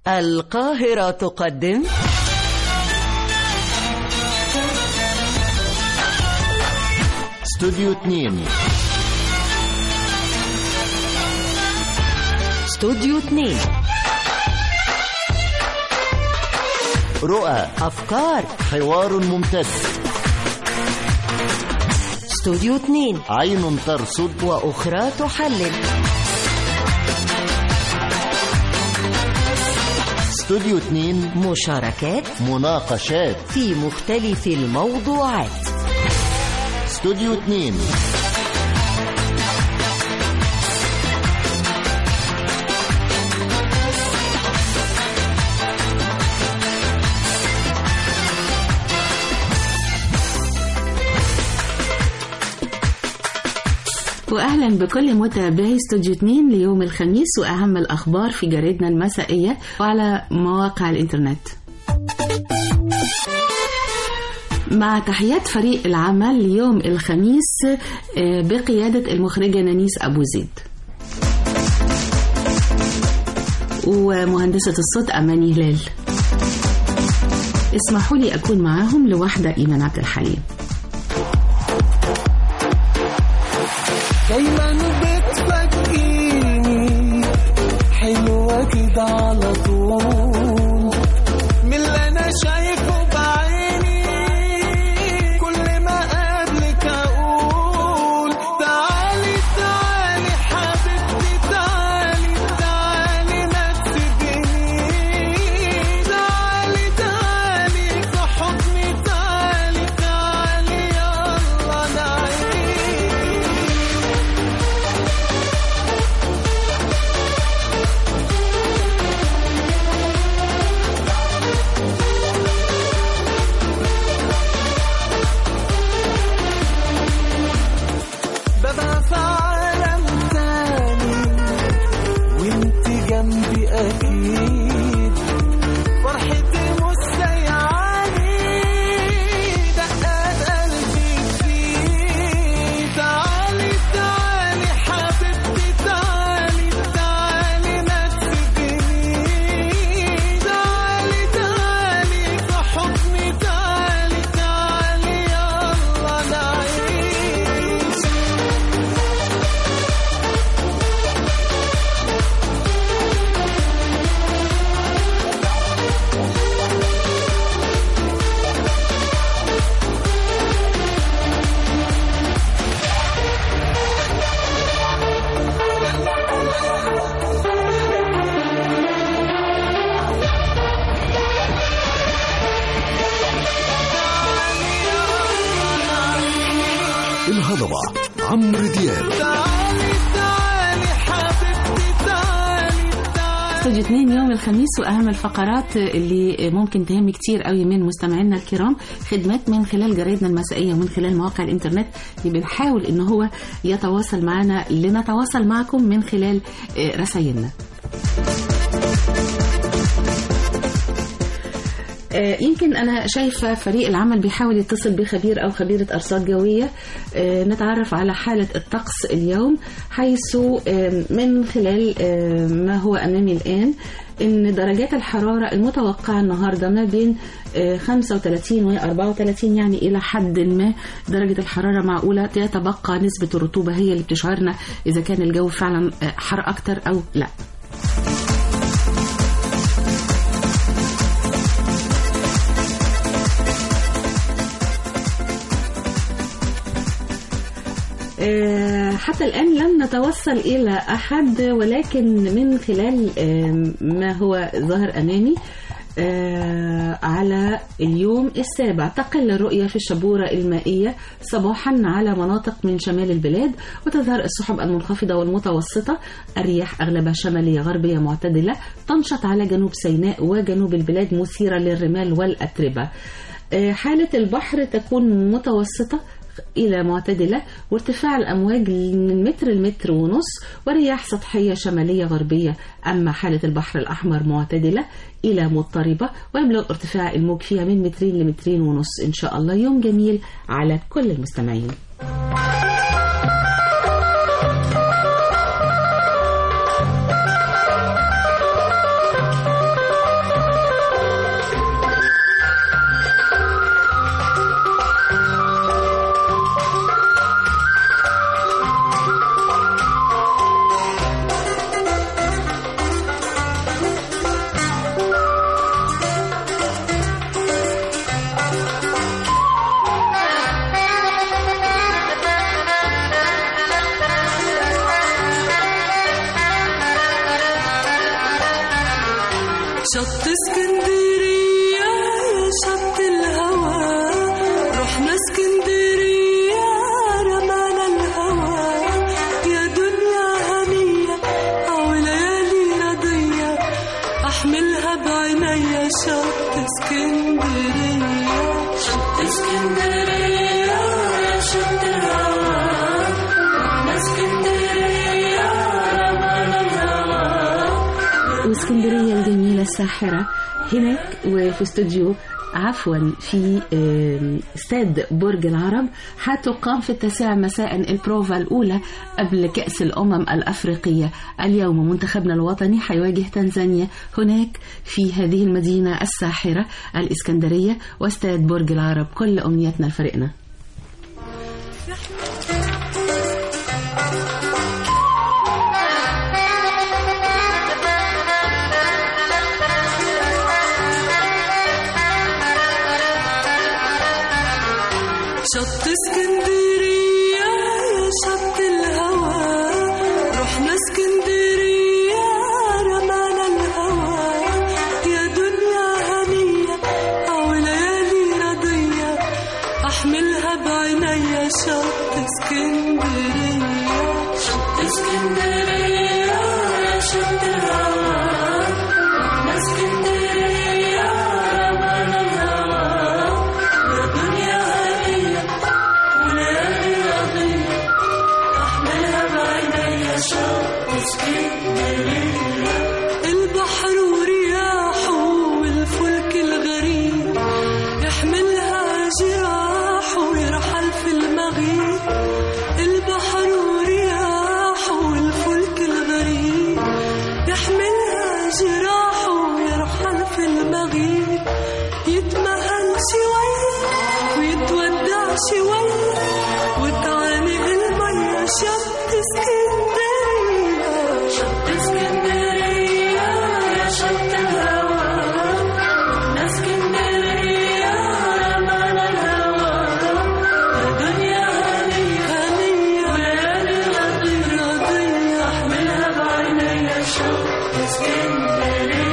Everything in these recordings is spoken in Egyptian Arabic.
القاهرة تقدم استوديو 2 استوديو 2 رؤى أفكار حوار ممتد استوديو 2 عين ترصد وأخرى تحلل استوديو 2 مشاركات مناقشات في مختلف الموضوعات استوديو 2 واهلا بكل متابعي استوديو 2 ليوم الخميس واهم الاخبار في جريدنا المسائيه وعلى مواقع الانترنت. مع تحيات فريق العمل ليوم الخميس آه، بقياده المخرجه نانيس ابو زيد. ومهندسه الصوت اماني هلال. اسمحوا لي اكون معاهم لوحده ايمان عبد الحليم. دايما بتفكريني حلوة كده على طول من اللي انا شايفه بعيني كل ما قابلك اقول تعالي تعالي حبيبتي تعالي تعالي ما تسيبينيش تعالي تعالي في حضني تعالي تعالي يلا نعيش ببقى في عالم تاني وانت جنبي اكيد فرحتي مستيعاني دقات قلبي تزيد تعالي تعالي حبيبتي تعالي تعالي ما تسيبينيش تعالي تعالي في حضني تعالي تعالي يلا نعيش الهضبة عمرو دياب تعالي تعالي حبيبتي تعالي تعالي استوديو 2 يوم الخميس واهم الفقرات اللي ممكن تهم كتير قوي من مستمعينا الكرام خدمات من خلال جرايدنا المسائيه ومن خلال مواقع الانترنت اللي بنحاول ان هو يتواصل معنا لنتواصل معكم من خلال آه، رسائلنا آه، يمكن انا شايفه فريق العمل بيحاول يتصل بخبير او خبيره ارصاد جويه آه، نتعرف على حاله الطقس اليوم حيث آه، من خلال آه، ما هو امامي الان ان درجات الحراره المتوقعه النهارده ما بين آه، 35 و 34 يعني الى حد ما درجه الحراره معقوله تتبقى نسبه الرطوبه هي اللي بتشعرنا اذا كان الجو فعلا آه، حر اكتر او لا آه، حتى الآن لم نتوصل إلى أحد ولكن من خلال آه، ما هو ظاهر أمامي آه، على اليوم السابع تقل الرؤية في الشبورة المائية صباحا على مناطق من شمال البلاد وتظهر السحب المنخفضة والمتوسطة الرياح أغلبها شمالية غربية معتدلة تنشط على جنوب سيناء وجنوب البلاد مثيرة للرمال والأتربة آه، حالة البحر تكون متوسطة إلى معتدلة وارتفاع الأمواج من متر لمتر ونص ورياح سطحية شمالية غربية أما حالة البحر الأحمر معتدلة إلى مضطربة ويبلغ ارتفاع الموج فيها من مترين لمترين ونص إن شاء الله يوم جميل على كل المستمعين شط اسكندرية يا شط الهوى رحنا اسكندرية رمانا الهوى يا دنيا هنية أو ليالي رضية أحملها بعينيا شط اسكندرية شط اسكندرية يا شط الهوى رحنا اسكندرية رمانا الهوى واسكندرية الجميلة الساحرة هناك وفي استوديو عفوا في آم، استاد برج العرب هتقام في التاسعة مساء البروفا الأولى قبل كأس الأمم الأفريقية اليوم منتخبنا الوطني هيواجه تنزانيا هناك في هذه المدينة الساحرة الإسكندرية واستاد برج العرب كل أمنيتنا لفريقنا شط اسكندرية يا شط الهوى رحنا اسكندرية رمانا الهوى يا دنيا هنية أو ليالي رضية أحملها بعينيا شط اسكندرية شط اسكندرية يا شط الهوى رحنا اسكندرية رمانا الهوى يا دنيا هنية وليالي رضية أحملها بعينيا شوق اسكندرية البحر ورياحه والفلك الغريب يحملها جراح ويرحل في المغيب البحر ورياحه والفلك الغريب يحملها جراح ويرحل في المغيب يتمهل شوية ويتودع شوية وتعانق المية شط اسكندرية شط اسكندرية يا شط الهوى رحنا اسكندرية رمانا الهوى يا دنيا هنية هنية وليالي رضية رضية احملها بعينيا شط اسكندرية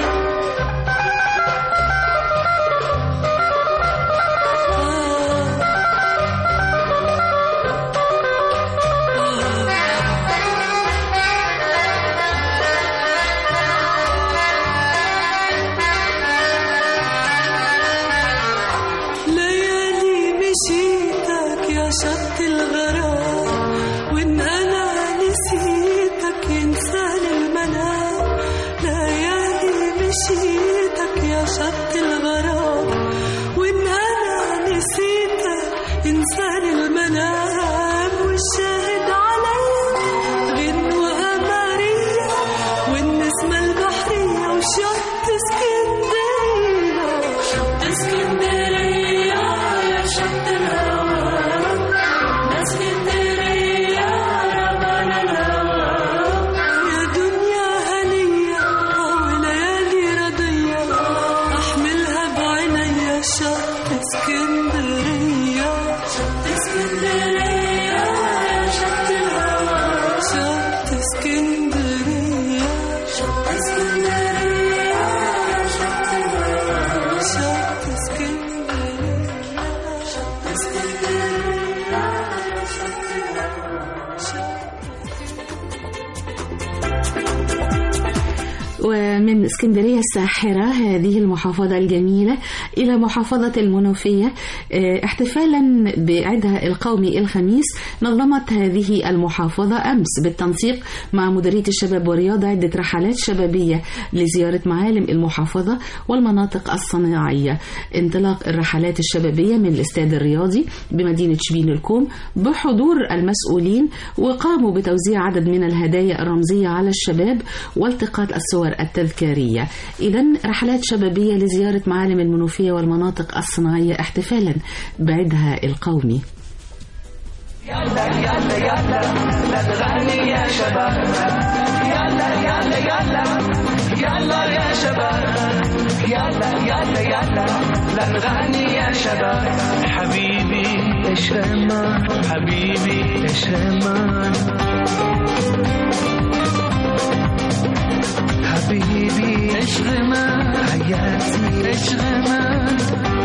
ليالي مشيتك يا شط الغرام وان انا نسيتك ينساني المنام ليالي مشيتك يا شط الغرام وان انا نسيتك ينساني المنام والشاهد عليا غنوة قمرية والنسمة البحرية وشط اسكندرية شط اسكندرية يا شط الهوى يا اسكندرية رمانا الهوى يا دنيا هنية وليالي رضية أحملها بعينيا شط اسكندرية شط اسكندرية يا شط الهوى شط اسكندرية شط اسكندرية يا شط الهوى شط اسكندرية شط اسكندرية يا شط الهوى شط ومن اسكندرية الساحرة هذه المحافظة الجميلة إلى محافظة المنوفية آه، احتفالا بعيدها القومي الخميس نظمت هذه المحافظة أمس بالتنسيق مع مديرية الشباب والرياضة عدة رحلات شبابية لزيارة معالم المحافظة والمناطق الصناعية انطلاق الرحلات الشبابية من الاستاد الرياضي بمدينة شبين الكوم بحضور المسؤولين وقاموا بتوزيع عدد من الهدايا الرمزية على الشباب والتقاط الصور التذكارية إذا رحلات شبابية لزيارة معالم المنوفية والمناطق الصناعية احتفالا بعيدها القومي حبيبي ايش امان حبيبي ايش امان حبيبي ايش غمان حياتي عشق من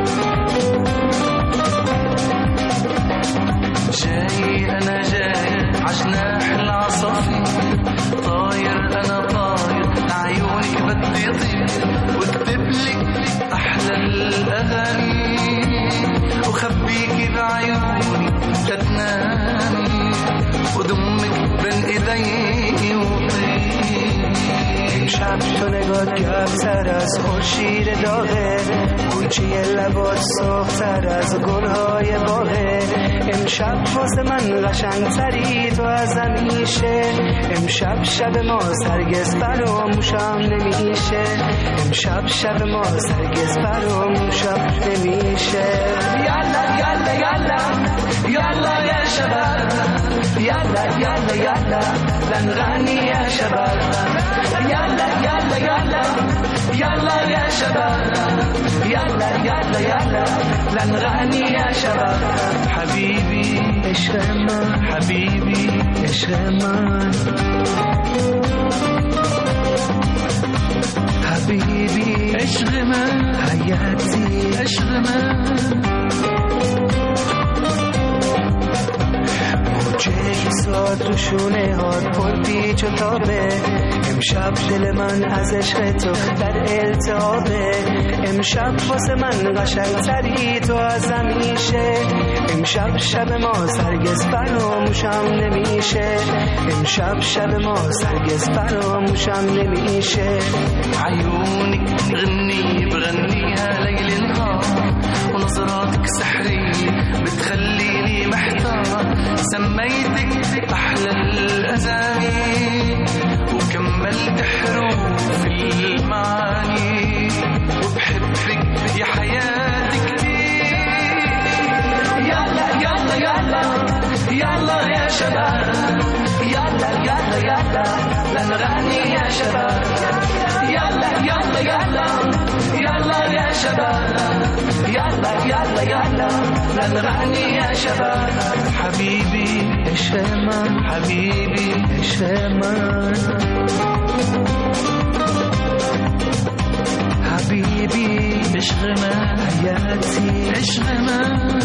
جاي انا جاي عجناح العصافير طاير انا طاير لعيونك بدي اطير واكتب لك احلى الاغاني وخبيكي بعيوني تتنامي وضمك بين ايدي وطير امشب تو نگات گرمتر از خورشید داغه گوچه لبات سرختر از گلهای باغه امشب واسه من قشنگتری تو از همیشه امشب شب ما سرگز فراموشم نمیشه امشب شب ما سرگز فراموشم نمیشه يلا يلا يلا يلا يا شباب يلا يلا يلا لنغني يا شباب يلا يلا يلا يلا يا شباب يلا يلا يلا لنغني يا شباب حبيبي عشق من حبيبي عشق من حبیبی عشق من حیاتی عشق من موجه ساد تو شونه هات پر پیچ و تابه امشب دل من از عشق تو در التهابه امشب واسه من قشنگتری تو از همیشه امشب شب ما سرگز فراموشم نمیشه امشب شب ما سرگز فراموشم نمیشه عيونك غني بغنيها ليل نهار ونظراتك سحرية بتخليني محتار سميتك أحلى الأسامي وكملت حروف المعاني وبحبك يا حياتي كتير يلا يلا يلا يلا يا شباب يلا يلا يلا لنغني يا شباب يلا يلا يلا يلا يا شباب يلا يلا يلا لنغني يا شباب حبيبي عشق من حبيبي عشق من حبیبی عشق من حیاتی عشق من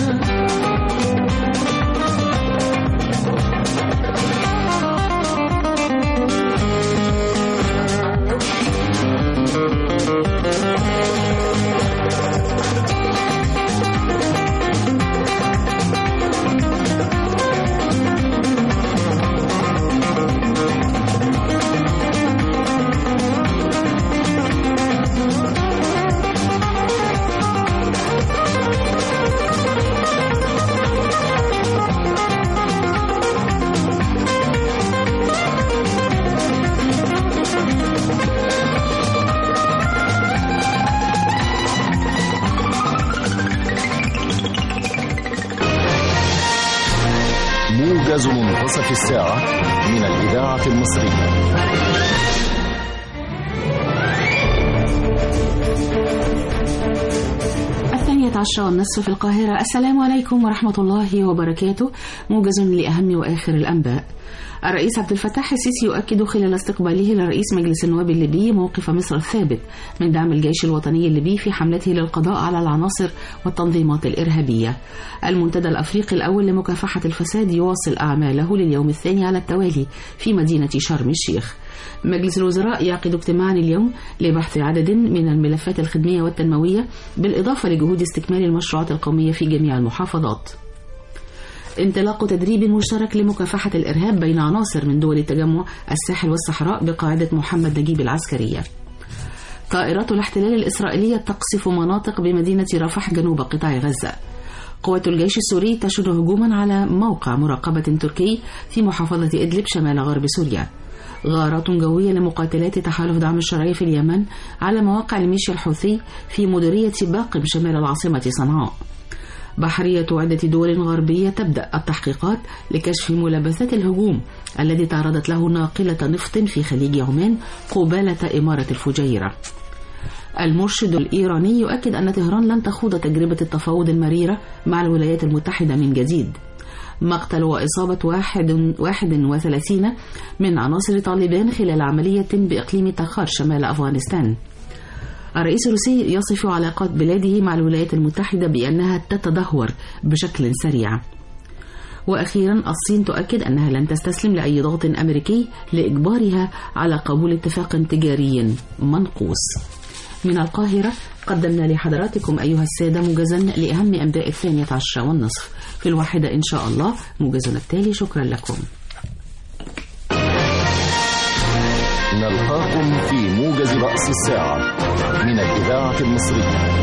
موجز منتصف الساعة من الإذاعة المصرية الثانية عشرة والنصف في القاهرة السلام عليكم ورحمة الله وبركاته موجز لأهم وآخر الأنباء الرئيس عبد الفتاح السيسي يؤكد خلال استقباله لرئيس مجلس النواب الليبي موقف مصر الثابت من دعم الجيش الوطني الليبي في حملته للقضاء على العناصر والتنظيمات الإرهابية المنتدى الأفريقي الأول لمكافحة الفساد يواصل أعماله لليوم الثاني على التوالي في مدينة شرم الشيخ مجلس الوزراء يعقد اجتماعا اليوم لبحث عدد من الملفات الخدمية والتنموية بالإضافة لجهود استكمال المشروعات القومية في جميع المحافظات انطلاق تدريب مشترك لمكافحة الإرهاب بين عناصر من دول التجمع الساحل والصحراء بقاعدة محمد نجيب العسكرية طائرات الاحتلال الإسرائيلية تقصف مناطق بمدينة رفح جنوب قطاع غزة قوات الجيش السوري تشن هجوما على موقع مراقبة تركي في محافظة إدلب شمال غرب سوريا غارات جوية لمقاتلات تحالف دعم الشرعية في اليمن على مواقع الميليشيا الحوثي في مديرية باقم شمال العاصمة صنعاء بحرية عدة دول غربية تبدأ التحقيقات لكشف ملابسات الهجوم الذي تعرضت له ناقلة نفط في خليج عمان قبالة إمارة الفجيرة المرشد الإيراني يؤكد أن طهران لن تخوض تجربة التفاوض المريرة مع الولايات المتحدة من جديد مقتل وإصابة واحد, واحد وثلاثين من عناصر طالبان خلال عملية بإقليم تخار شمال أفغانستان الرئيس الروسي يصف علاقات بلاده مع الولايات المتحدة بأنها تتدهور بشكل سريع وأخيرا الصين تؤكد أنها لن تستسلم لأي ضغط أمريكي لإجبارها على قبول اتفاق تجاري منقوص من القاهرة قدمنا لحضراتكم أيها السادة موجزا لأهم أنباء الثانية عشرة والنصف في الواحدة إن شاء الله موجزنا التالي شكرا لكم نلقاكم في موجز رأس الساعة من الإذاعة المصرية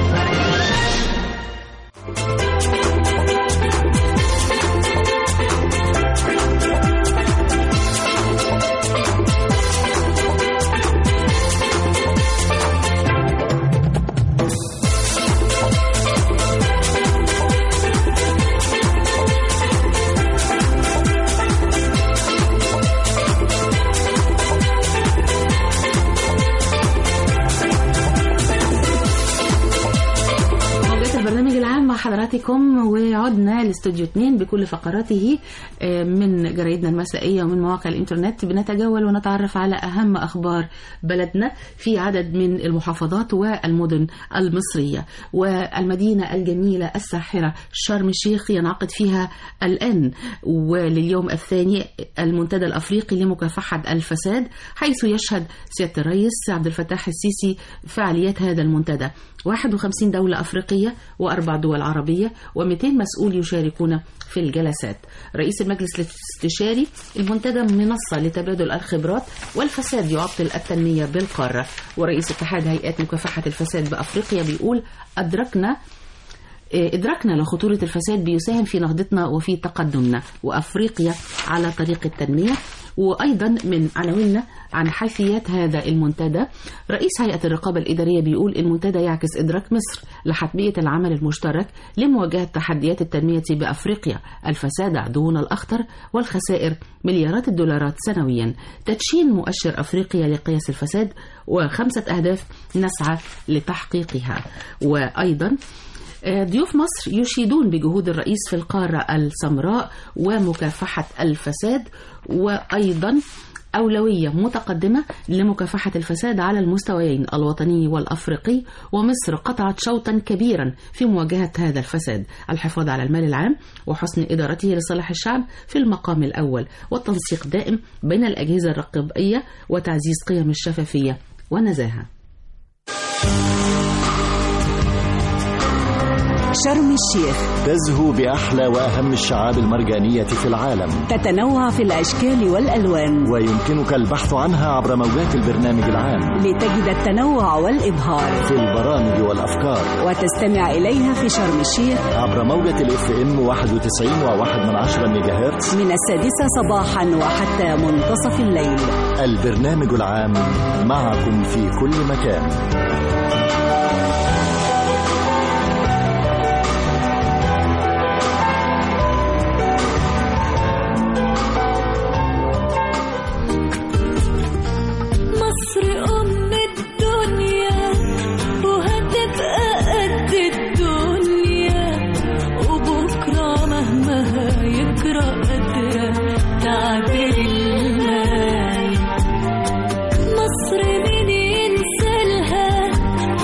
موجات البرنامج العام مع حضراتكم وعدنا لاستوديو 2 بكل فقراته آه، من جرايدنا المسائية ومن مواقع الإنترنت بنتجول ونتعرف على أهم أخبار بلدنا في عدد من المحافظات والمدن المصرية والمدينة الجميلة الساحرة شرم الشيخ ينعقد فيها الآن ولليوم الثاني المنتدى الأفريقي لمكافحة الفساد حيث يشهد سيادة الرئيس عبد الفتاح السيسي فعاليات هذا المنتدى 51 دولة أفريقية وأربع دول عربية و200 مسؤول يشاركون في الجلسات رئيس المجلس الاستشاري المنتدى منصة لتبادل الخبرات والفساد يعطل التنمية بالقارة ورئيس اتحاد هيئات مكافحة الفساد بأفريقيا بيقول أدركنا إدراكنا لخطورة الفساد بيساهم في نهضتنا وفي تقدمنا وأفريقيا على طريق التنمية وأيضا من عناويننا عن حيثيات هذا المنتدى رئيس هيئة الرقابة الإدارية بيقول المنتدى يعكس إدراك مصر لحتمية العمل المشترك لمواجهة تحديات التنمية بأفريقيا الفساد عدونا الأخطر والخسائر مليارات الدولارات سنويا تدشين مؤشر أفريقيا لقياس الفساد وخمسة أهداف نسعى لتحقيقها وأيضا ضيوف مصر يشيدون بجهود الرئيس في القارة السمراء ومكافحة الفساد وأيضا أولوية متقدمة لمكافحة الفساد على المستويين الوطني والأفريقي ومصر قطعت شوطا كبيرا في مواجهة هذا الفساد الحفاظ على المال العام وحسن إدارته لصالح الشعب في المقام الأول والتنسيق دائم بين الأجهزة الرقابية وتعزيز قيم الشفافية والنزاهة شرم الشيخ تزهو بأحلى وأهم الشعاب المرجانية في العالم تتنوع في الأشكال والألوان ويمكنك البحث عنها عبر موجات البرنامج العام لتجد التنوع والإبهار في البرامج والأفكار وتستمع إليها في شرم الشيخ عبر موجة الاف ام 91 وواحد من عشرة ميجا هرتز من السادسة صباحا وحتى منتصف الليل البرنامج العام معكم في كل مكان مصر أم الدنيا وهتبقى قد الدنيا وبكرة مهما يجرى قدرة تعبر الماي مصر مين ينسى لها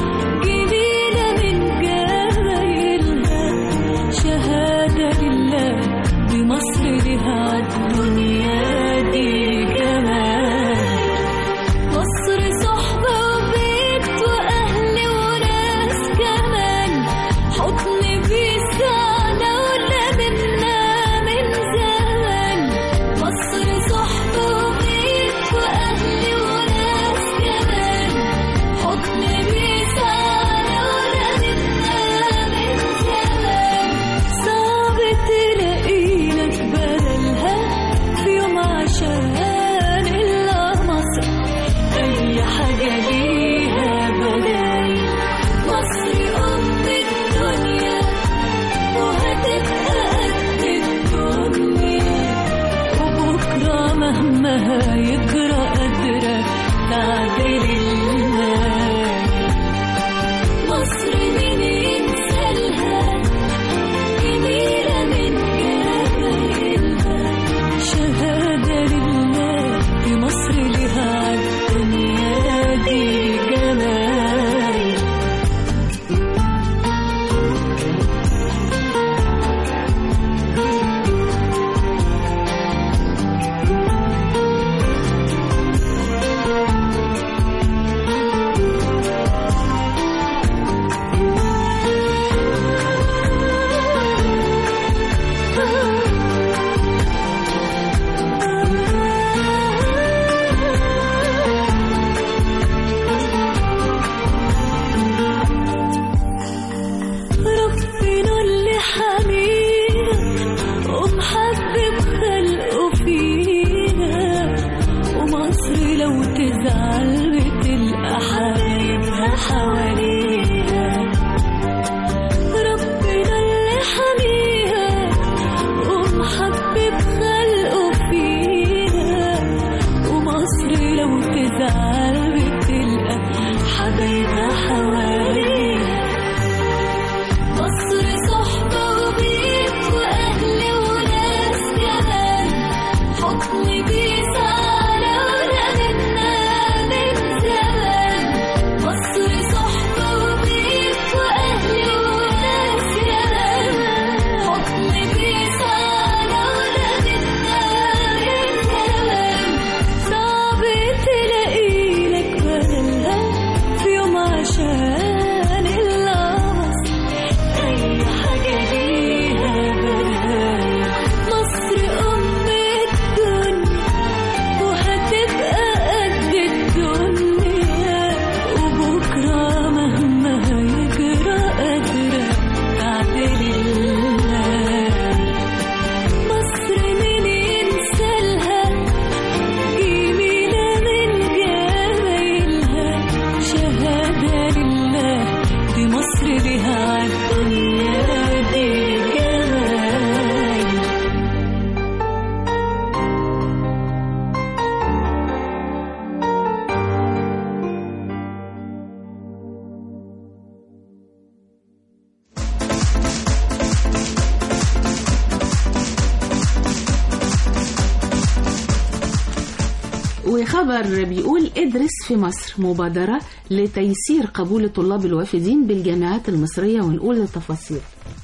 خبر بيقول ادرس في مصر مبادرة لتيسير قبول الطلاب الوافدين بالجامعات المصرية ونقول التفاصيل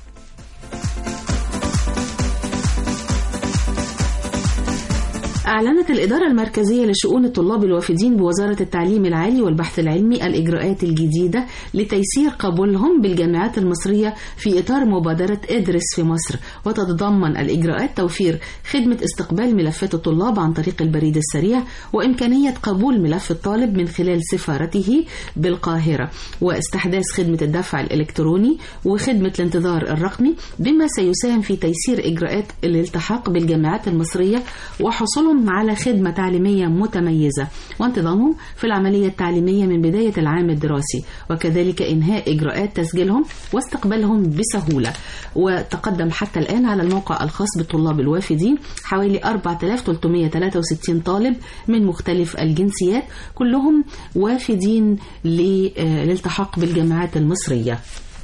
أعلنت الإدارة المركزية لشؤون الطلاب الوافدين بوزارة التعليم العالي والبحث العلمي الإجراءات الجديدة لتيسير قبولهم بالجامعات المصرية في إطار مبادرة ادرس في مصر وتتضمن الإجراءات توفير خدمة استقبال ملفات الطلاب عن طريق البريد السريع وإمكانية قبول ملف الطالب من خلال سفارته بالقاهرة واستحداث خدمة الدفع الإلكتروني وخدمة الانتظار الرقمي بما سيساهم في تيسير إجراءات الالتحاق بالجامعات المصرية وحصولهم على خدمة تعليمية متميزة وانتظامهم في العملية التعليمية من بداية العام الدراسي وكذلك إنهاء إجراءات تسجيلهم واستقبالهم بسهولة وتقدم حتى الآن على الموقع الخاص بالطلاب الوافدين حوالي 4363 طالب من مختلف الجنسيات كلهم وافدين للالتحاق بالجامعات المصرية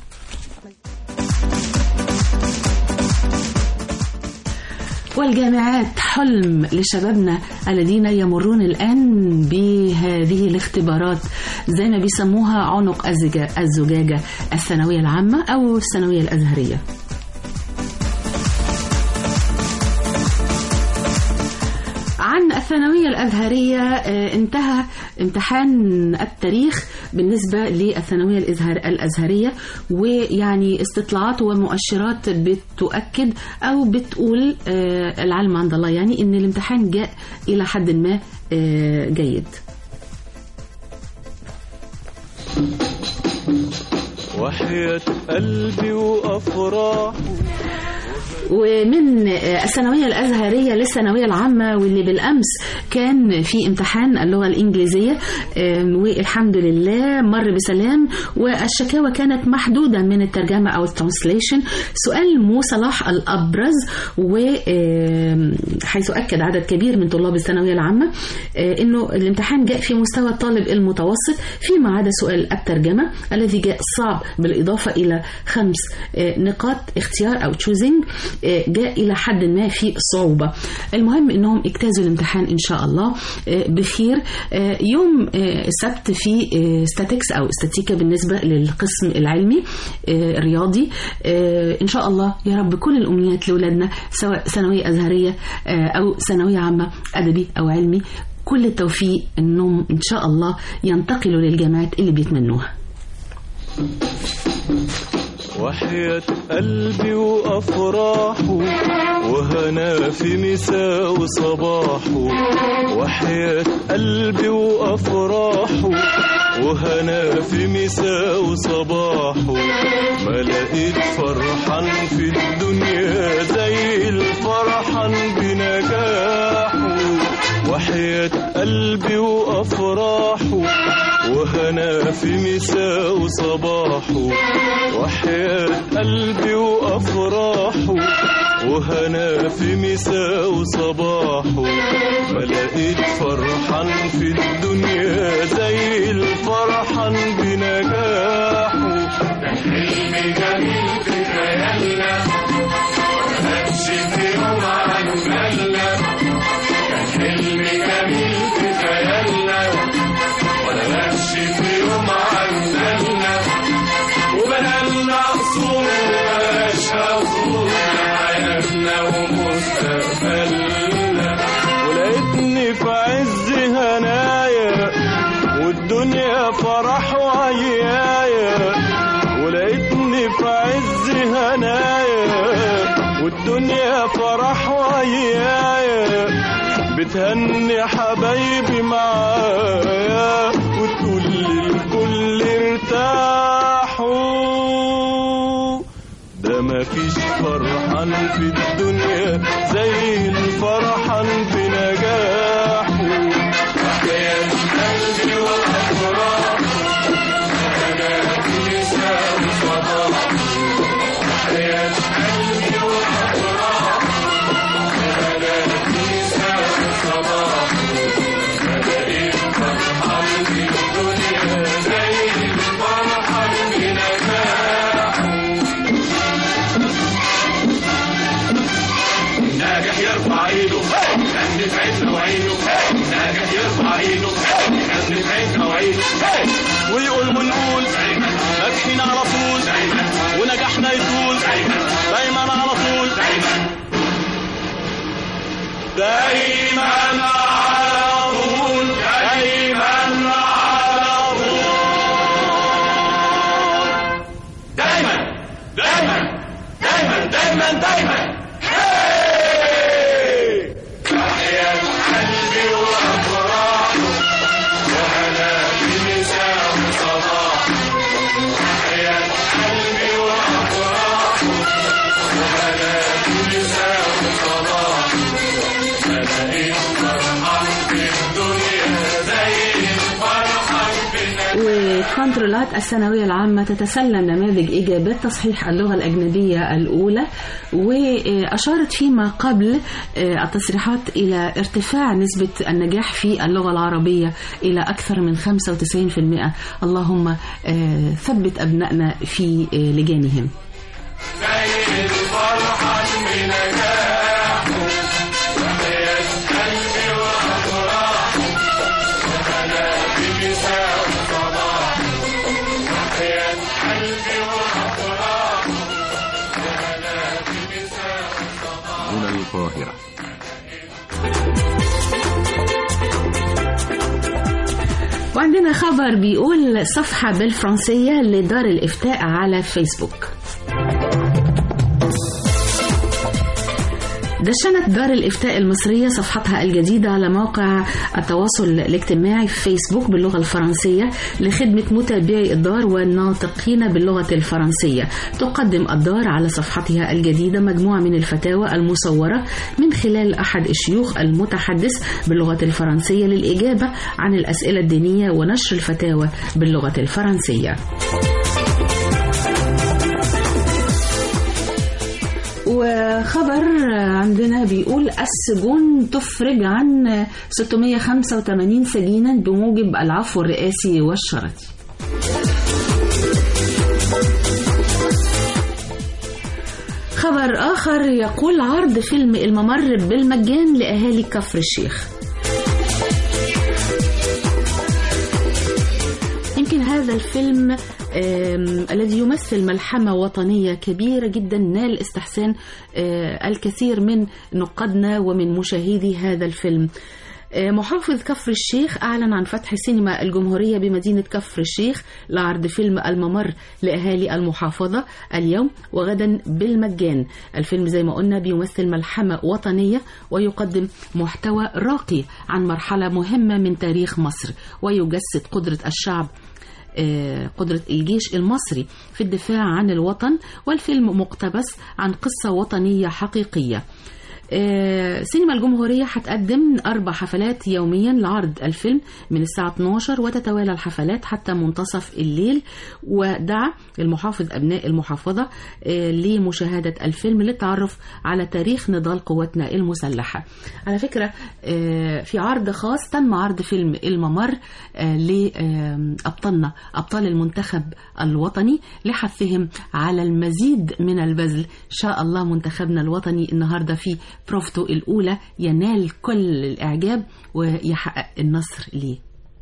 والجامعات حلم لشبابنا الذين يمرون الآن بهذه الاختبارات زي ما بيسموها عنق الزجا- الزجاجة الثانوية العامة أو الثانوية الأزهرية عن الثانوية الأزهرية آه، انتهى امتحان التاريخ بالنسبة للثانوية الأزهر الأزهرية ويعني استطلاعات ومؤشرات بتؤكد أو بتقول آه، العلم عند الله يعني إن الامتحان جاء إلى حد ما آه، جيد وحياة قلبي وأفراحه ومن الثانوية الأزهرية للثانوية العامة واللي بالأمس كان في امتحان اللغة الإنجليزية آم، والحمد لله مر بسلام والشكاوى كانت محدودة من الترجمة أو الترانسليشن سؤال مو صلاح الأبرز وحيث أكد عدد كبير من طلاب الثانوية العامة آه، أنه الامتحان جاء في مستوى الطالب المتوسط فيما عدا سؤال الترجمة الذي جاء صعب بالإضافة إلى خمس آه، نقاط اختيار أو تشوزنج جاء إلى حد ما في صعوبة المهم أنهم اجتازوا الامتحان إن شاء الله آه، بخير آه، يوم آه، السبت في ستاتكس أو استاتيكا بالنسبة للقسم العلمي آه، الرياضي آه، إن شاء الله يا رب كل الأمنيات لأولادنا سواء ثانوية أزهرية آه، أو ثانوية عامة أدبي أو علمي كل التوفيق أنهم إن شاء الله ينتقلوا للجامعات اللي بيتمنوها وحياة قلبي وأفراحه وهنا في مساء وصباحه وحياة قلبي وأفراحه وهنا في مساء وصباحه ما لقيت فرحان في الدنيا زي الفرحان بنجاحه وحياة قلبي وأفراحه وهنا في مساء وصباحه وحياة قلبي وأفراحه وهنا في مساء وصباحه ما لقيت فرحان في الدنيا زي الفرحان بنجاحه كان حلم جميل في خيالنا مكانش في يوم عن بالنا كان حلم جميل في خيالنا ولا ماشي في يوم عن بالنا وبنالنا قصور وبلاش قصور حياتنا ومستقبلنا ولقيتني في عز هنايا والدنيا فرح وعيايا ولقيتني في عز هنايا والدنيا فرح وعيايا بتهني حبايبي معايا وتقول للكل ارتاحوا ده مفيش فرحان في الدنيا زي الفرحان بنجاحه وحياة قلبي وأفراحه أنا في نساء وصباح وحياة قلبي وأفراحه أنا في نساء وصباح بدأت فرحان في الدنيا زي الفرحان بنجاحه ناجح يرفع ايده خلي في عزه وعينه ناجح يرفع وكنترولات الثانوية العامة تتسلم نماذج إجابات تصحيح اللغة الأجنبية الأولى وأشارت فيما قبل التصريحات إلى ارتفاع نسبة النجاح في اللغة العربية إلى أكثر من 95% اللهم ثبت أبنائنا في لجانهم هنا القاهرة وعندنا خبر بيقول صفحة بالفرنسية لدار الإفتاء على فيسبوك دشنت دار الإفتاء المصرية صفحتها الجديدة على موقع التواصل الاجتماعي في فيسبوك باللغة الفرنسية لخدمة متابعي الدار والناطقين باللغة الفرنسية تقدم الدار على صفحتها الجديدة مجموعة من الفتاوى المصورة من خلال أحد الشيوخ المتحدث باللغة الفرنسية للإجابة عن الأسئلة الدينية ونشر الفتاوى باللغة الفرنسية وخبر عندنا بيقول السجون تفرج عن 685 سجينا بموجب العفو الرئاسي والشرطي خبر آخر يقول عرض فيلم الممر بالمجان لأهالي كفر الشيخ يمكن هذا الفيلم آم، الذي يمثل ملحمة وطنية كبيرة جدا نال استحسان آه، الكثير من نقادنا ومن مشاهدي هذا الفيلم آه، محافظ كفر الشيخ أعلن عن فتح سينما الجمهورية بمدينة كفر الشيخ لعرض فيلم الممر لأهالي المحافظة اليوم وغدا بالمجان الفيلم زي ما قلنا بيمثل ملحمة وطنية ويقدم محتوى راقي عن مرحلة مهمة من تاريخ مصر ويجسد قدرة الشعب آه، قدرة الجيش المصري في الدفاع عن الوطن والفيلم مقتبس عن قصة وطنية حقيقية آه، سينما الجمهورية هتقدم أربع حفلات يوميا لعرض الفيلم من الساعة 12 وتتوالى الحفلات حتى منتصف الليل ودعا المحافظ أبناء المحافظة آه، لمشاهدة الفيلم للتعرف على تاريخ نضال قواتنا المسلحة على فكرة آه، في عرض خاص تم عرض فيلم الممر آه، لأبطالنا أبطال المنتخب الوطني لحثهم على المزيد من البذل شاء الله منتخبنا الوطني النهاردة في بروفته الأولى ينال كل الإعجاب ويحقق النصر ليه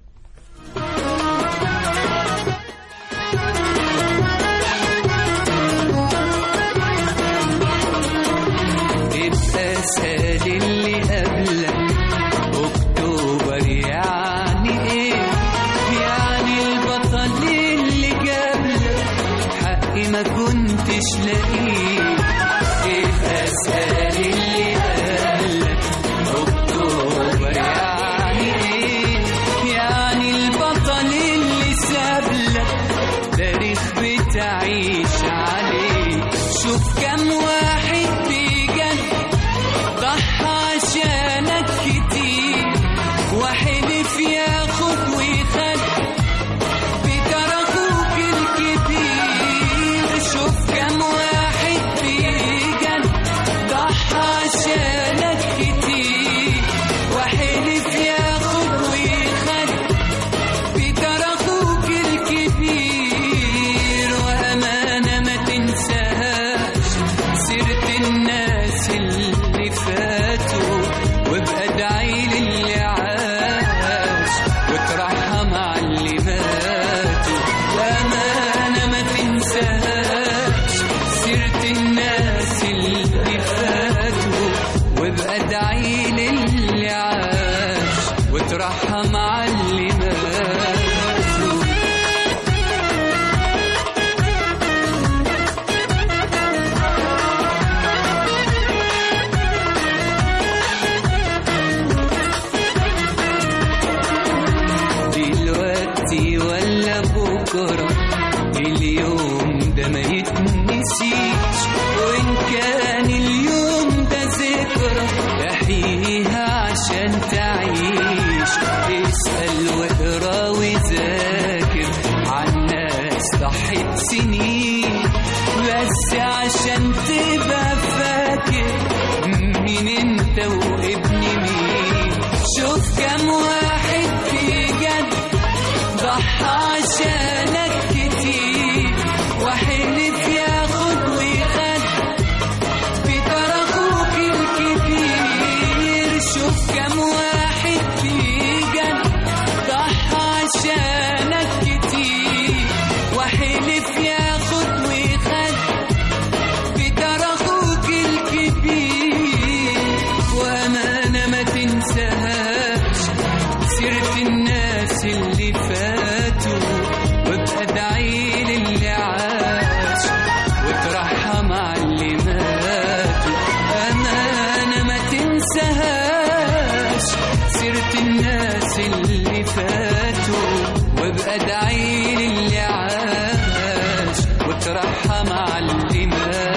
ابقى سال اللي قبلك اكتوبر يعني ايه يعني البطل اللي جابلك حقي ما كنتش لاقيه ابقى سال اللي قبلك اكتوبر يعني ايه يعني البطل اللي سابلك تاريخ بتعيش عليه شوف كم واحد بجد ضحى عشانك كتير وحلف ياخد ويخد بكر اخوك الكبير شوف كم واحد بجد ضحى عشانك كتير وحلف ياخد ويخد بكر اخوك الكبير وامانه ما تنساهاش سيره الناس اللي فاتوا وابقى ادعي للي عاش وترحم على اللي ماتوا وامانه ما تنساهاش سيره الناس اللي فاتوا وابقى ادعي للي عاش وترحم على اللي ماتوا دلوقتي ولا بكرة اليوم ده ما يتنسيش وإن كان اليوم ده ذكرى احييها عشان تعيش اسأل واقرا وذاكر عن ناس ضحت سنين بس عشان تبقى فاكر مين انت وابن مين شوف كم واحد في جد ضحى عشانك كتير وحلف ياخد ويخد بتر اخوك الكبير شوف كم واحد في جد ضحى عشانك كتير وحلف ياخد ويخد بتر اخوك الكبير وامانه ما تنساهاش سيرة الناس اللي فاتوا وابقى ادعي للي عاش وترحم على اللي ماتوا أمانة ما تنساهاش سيرة الناس اللي فاتوا وابقى ادعي للي عاش وترحم على اللي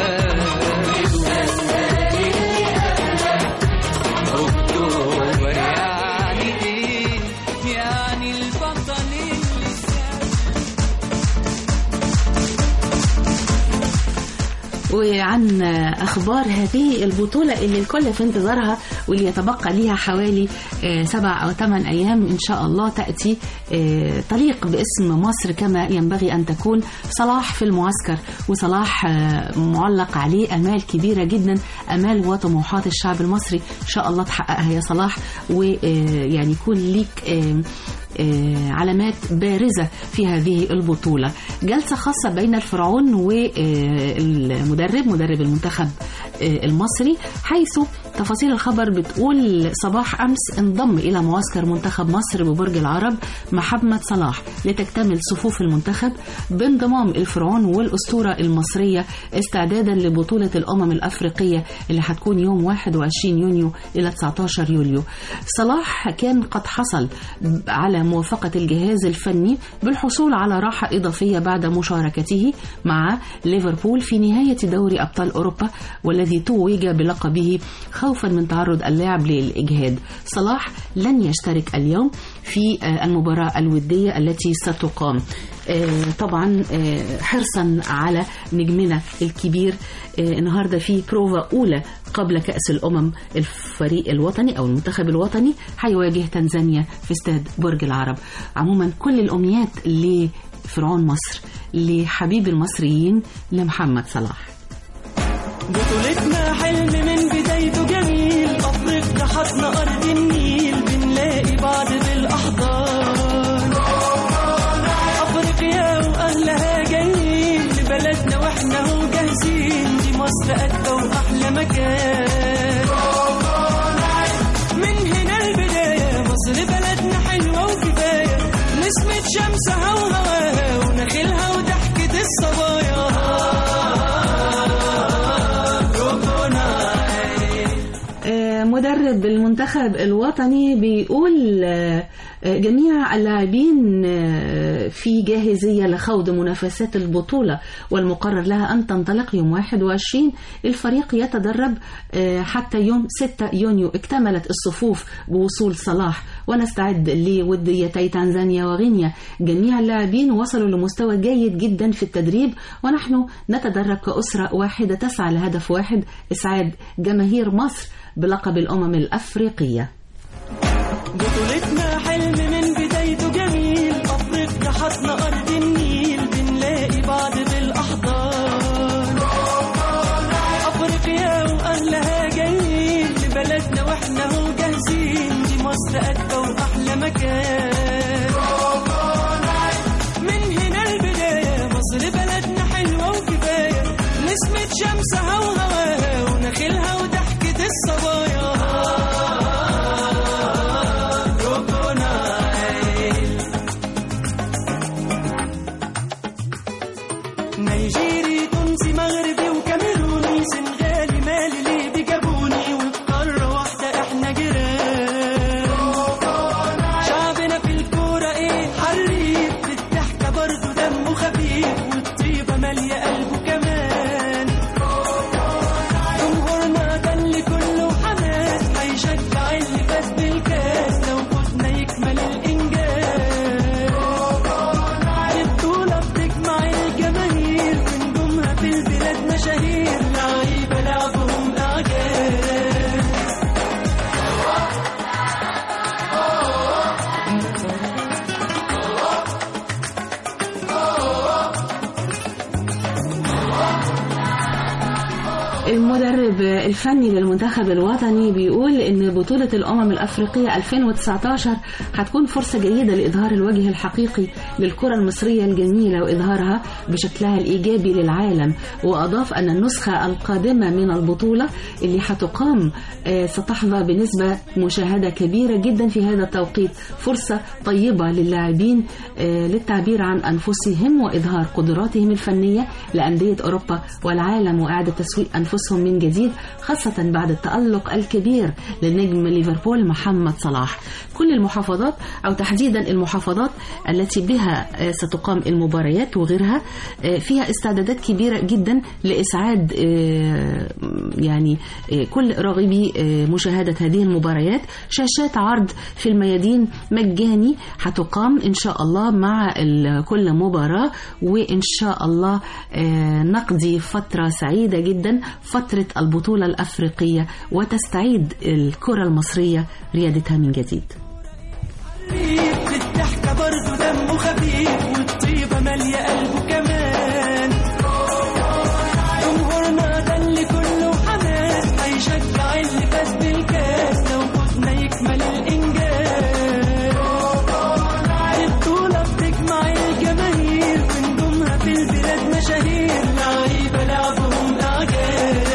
مات أكتوبر يعني إيه؟ يعني البطل اللي وعن أخبار هذه البطولة اللي الكل في انتظارها واللي يتبقى ليها حوالي آه، سبع أو ثمان أيام إن شاء الله تأتي آه، تليق باسم مصر كما ينبغي أن تكون صلاح في المعسكر وصلاح آه، معلق عليه أمال كبيرة جدا أمال وطموحات الشعب المصري إن شاء الله تحققها يا صلاح ويعني يكون ليك آه، آه، علامات بارزة في هذه البطولة جلسة خاصة بين الفرعون والمدرب مدرب المنتخب آه، المصري حيث تفاصيل الخبر بتقول صباح أمس انضم إلى معسكر منتخب مصر ببرج العرب محمد صلاح لتكتمل صفوف المنتخب بانضمام الفرعون والأسطورة المصرية استعدادا لبطولة الأمم الأفريقية اللي هتكون يوم 21 يونيو إلى 19 يوليو صلاح كان قد حصل على موافقة الجهاز الفني بالحصول على راحة إضافية بعد مشاركته مع ليفربول في نهاية دوري أبطال أوروبا والذي توج بلقبه خوفا من تعرض اللاعب للإجهاد صلاح لن يشترك اليوم في آه، المباراة الودية التي ستقام آه، طبعا آه، حرصا على نجمنا الكبير آه، النهارده في بروفا اولى قبل كاس الامم الفريق الوطني او المنتخب الوطني هيواجه تنزانيا في استاد برج العرب عموما كل الامنيات لفرعون مصر لحبيب المصريين لمحمد صلاح بطولتنا حلم من بدايته جميل أفريقيا حضن أرض النيل بنلاقي بعض بالأحضان أفريقيا وأهلها جايين لبلدنا وإحنا هو جاهزين دي مصر أجدى وأحلى مكان من هنا البداية مصر بلدنا حلوة وكفاية نسمة شمسها وهواها ونخيلها وضحكة الصبايا آه، مدرب المنتخب الوطني بيقول آه، آه، جميع اللاعبين آه، في جاهزية لخوض منافسات البطولة والمقرر لها أن تنطلق يوم 21 الفريق يتدرب آه، حتى يوم 6 يونيو اكتملت الصفوف بوصول صلاح ونستعد لوديتي تنزانيا وغينيا جميع اللاعبين وصلوا لمستوى جيد جدا في التدريب ونحن نتدرب كأسرة واحدة تسعى لهدف واحد إسعاد جماهير مصر بلقب الأمم الأفريقية بطولتنا حلم من بدايته جميل أفريقيا حضن أرض النيل بنلاقي بعض بالأحضان أفريقيا وأهلها جايين لبلدنا وإحنا هو جاهزين دي مصر أجدى وأحلى مكان من هنا البداية مصر بلدنا حلوة وكفاية نسمة شمسها وهواها ونخيلها وضحكة الصبايا نيجيري تونسي مغربي وكاميروني سنغالي مالي ليبي جابوني وبقارة واحدة احنا جيران شعبنا في الكورة ايه حريف في الضحكة برضه دمه خفيف مالية قلبه كمان جمهورنا ده اللي كله حماس هيشجع اللي فاز بالكاس لو فزنا يكمل الإنجاز البطولة بتجمع الجماهير ونجومها في البلاد مشاهير لعيبة لعبهم إعجاز المدرب الفني للمنتخب الوطني بيقول ان بطولة الامم الافريقية 2019 هتكون فرصة جيدة لاظهار الوجه الحقيقي للكرة المصرية الجميلة واظهارها بشكلها الايجابي للعالم واضاف ان النسخة القادمة من البطولة اللي هتقام آه، ستحظى بنسبة مشاهدة كبيرة جدا في هذا التوقيت فرصة طيبة للاعبين آه، للتعبير عن انفسهم واظهار قدراتهم الفنية لاندية اوروبا والعالم واعادة تسويق انفسهم من جديد خاصة بعد التألق الكبير لنجم ليفربول محمد صلاح كل المحافظات او تحديدا المحافظات التي بها آه، ستقام المباريات وغيرها آه، فيها استعدادات كبيرة جدا لاسعاد آه، يعني آه، كل راغبي آه، مشاهدة هذه المباريات شاشات عرض في الميادين مجاني هتقام ان شاء الله مع ال- كل مباراة وان شاء الله آه، نقضي فترة سعيدة جدا فترة البطولة الافريقية وتستعيد الكرة المصرية ريادتها من جديد في الضحكة برضه دمه خفيف والطيبة مالية قلبه كمان جمهورنا ده اللي كله حماس هيشجع اللي فاز بالكاس لو فزنا يكمل الإنجاز البطولة بتجمع الجماهير ونجومها في البلاد مشاهير لعيبة لعبهم إعجاز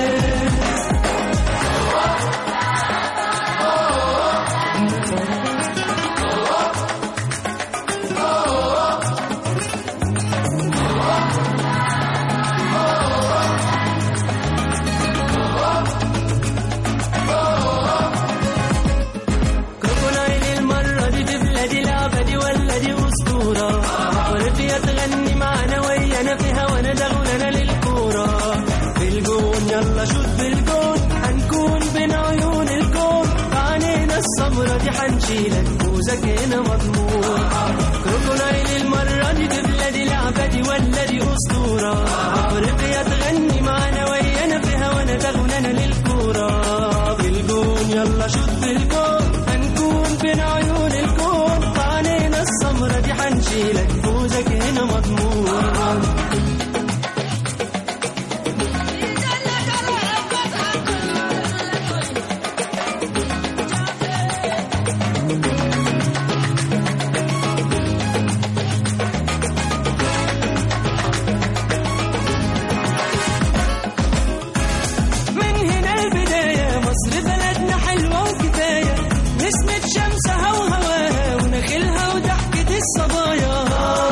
كوكونايل المرة دي في بلادي لعبة دي ولا دي أسطورة أفريقيا تغني معانا ويانا في هوانا دغولنا للكورة في الجون يلا شوت في الجون هنكون بين عيون الكون بعينينا السمرة دي هنشيلك فوزك هنا مضمون كوكونايل المرة دي في بلادي لعبة دي ولا دي أسطورة أفريقيا تغني معانا ويانا في هوانا دغولنا للكورة في الجون يلا شوت في الجون هنكون بين عيون الكون بعينينا السمرة دي هنشيلك فوزك هنا مضمون من هنا البداية مصر بلدنا حلوة وكفاية نسمة شمسها وهواها ونخيلها وضحكة الصبايا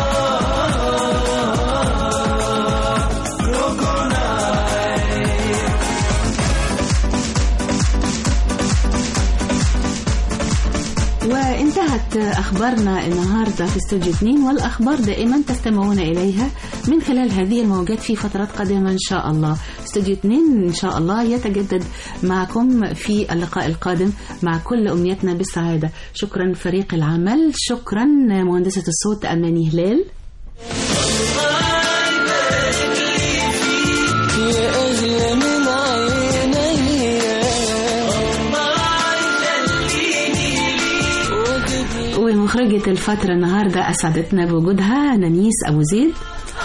وانتهت أخبارنا النهاردة في استوديو 2 والأخبار دائما تستمعون إليها من خلال هذه الموجات في فترات قادمة إن شاء الله استوديو 2 إن شاء الله يتجدد معكم في اللقاء القادم مع كل أمنيتنا بالسعادة شكرا فريق العمل شكرا مهندسة الصوت أماني هلال يا أغلى من عينيا ومخرجة الفترة النهاردة أسعدتنا بوجودها نانيس أبو زيد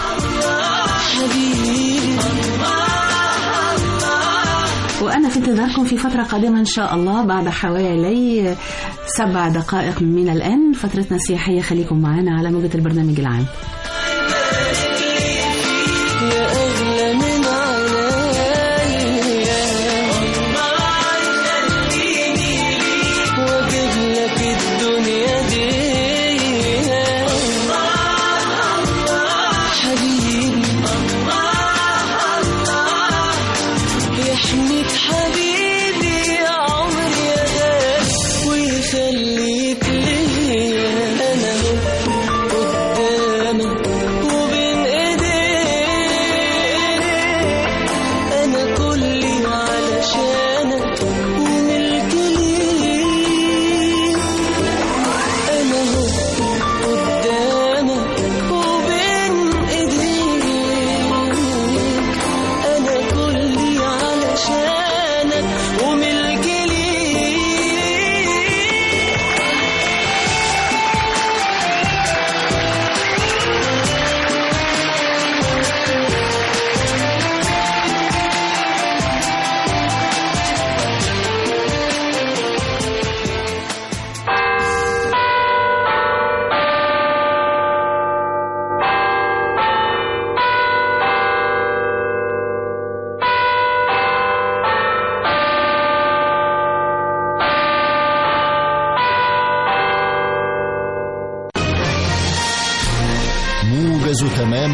وأنا في انتظاركم في فترة قادمة إن شاء الله بعد حوالي سبع دقائق من الآن فترتنا سياحية خليكم معنا على موجة البرنامج العام يا أغلى من عينيا وأجيب لك الدنيا دي حبيبي يحميك حبيبي يا عمري يا غالي ويخليك ليا أنا قدامك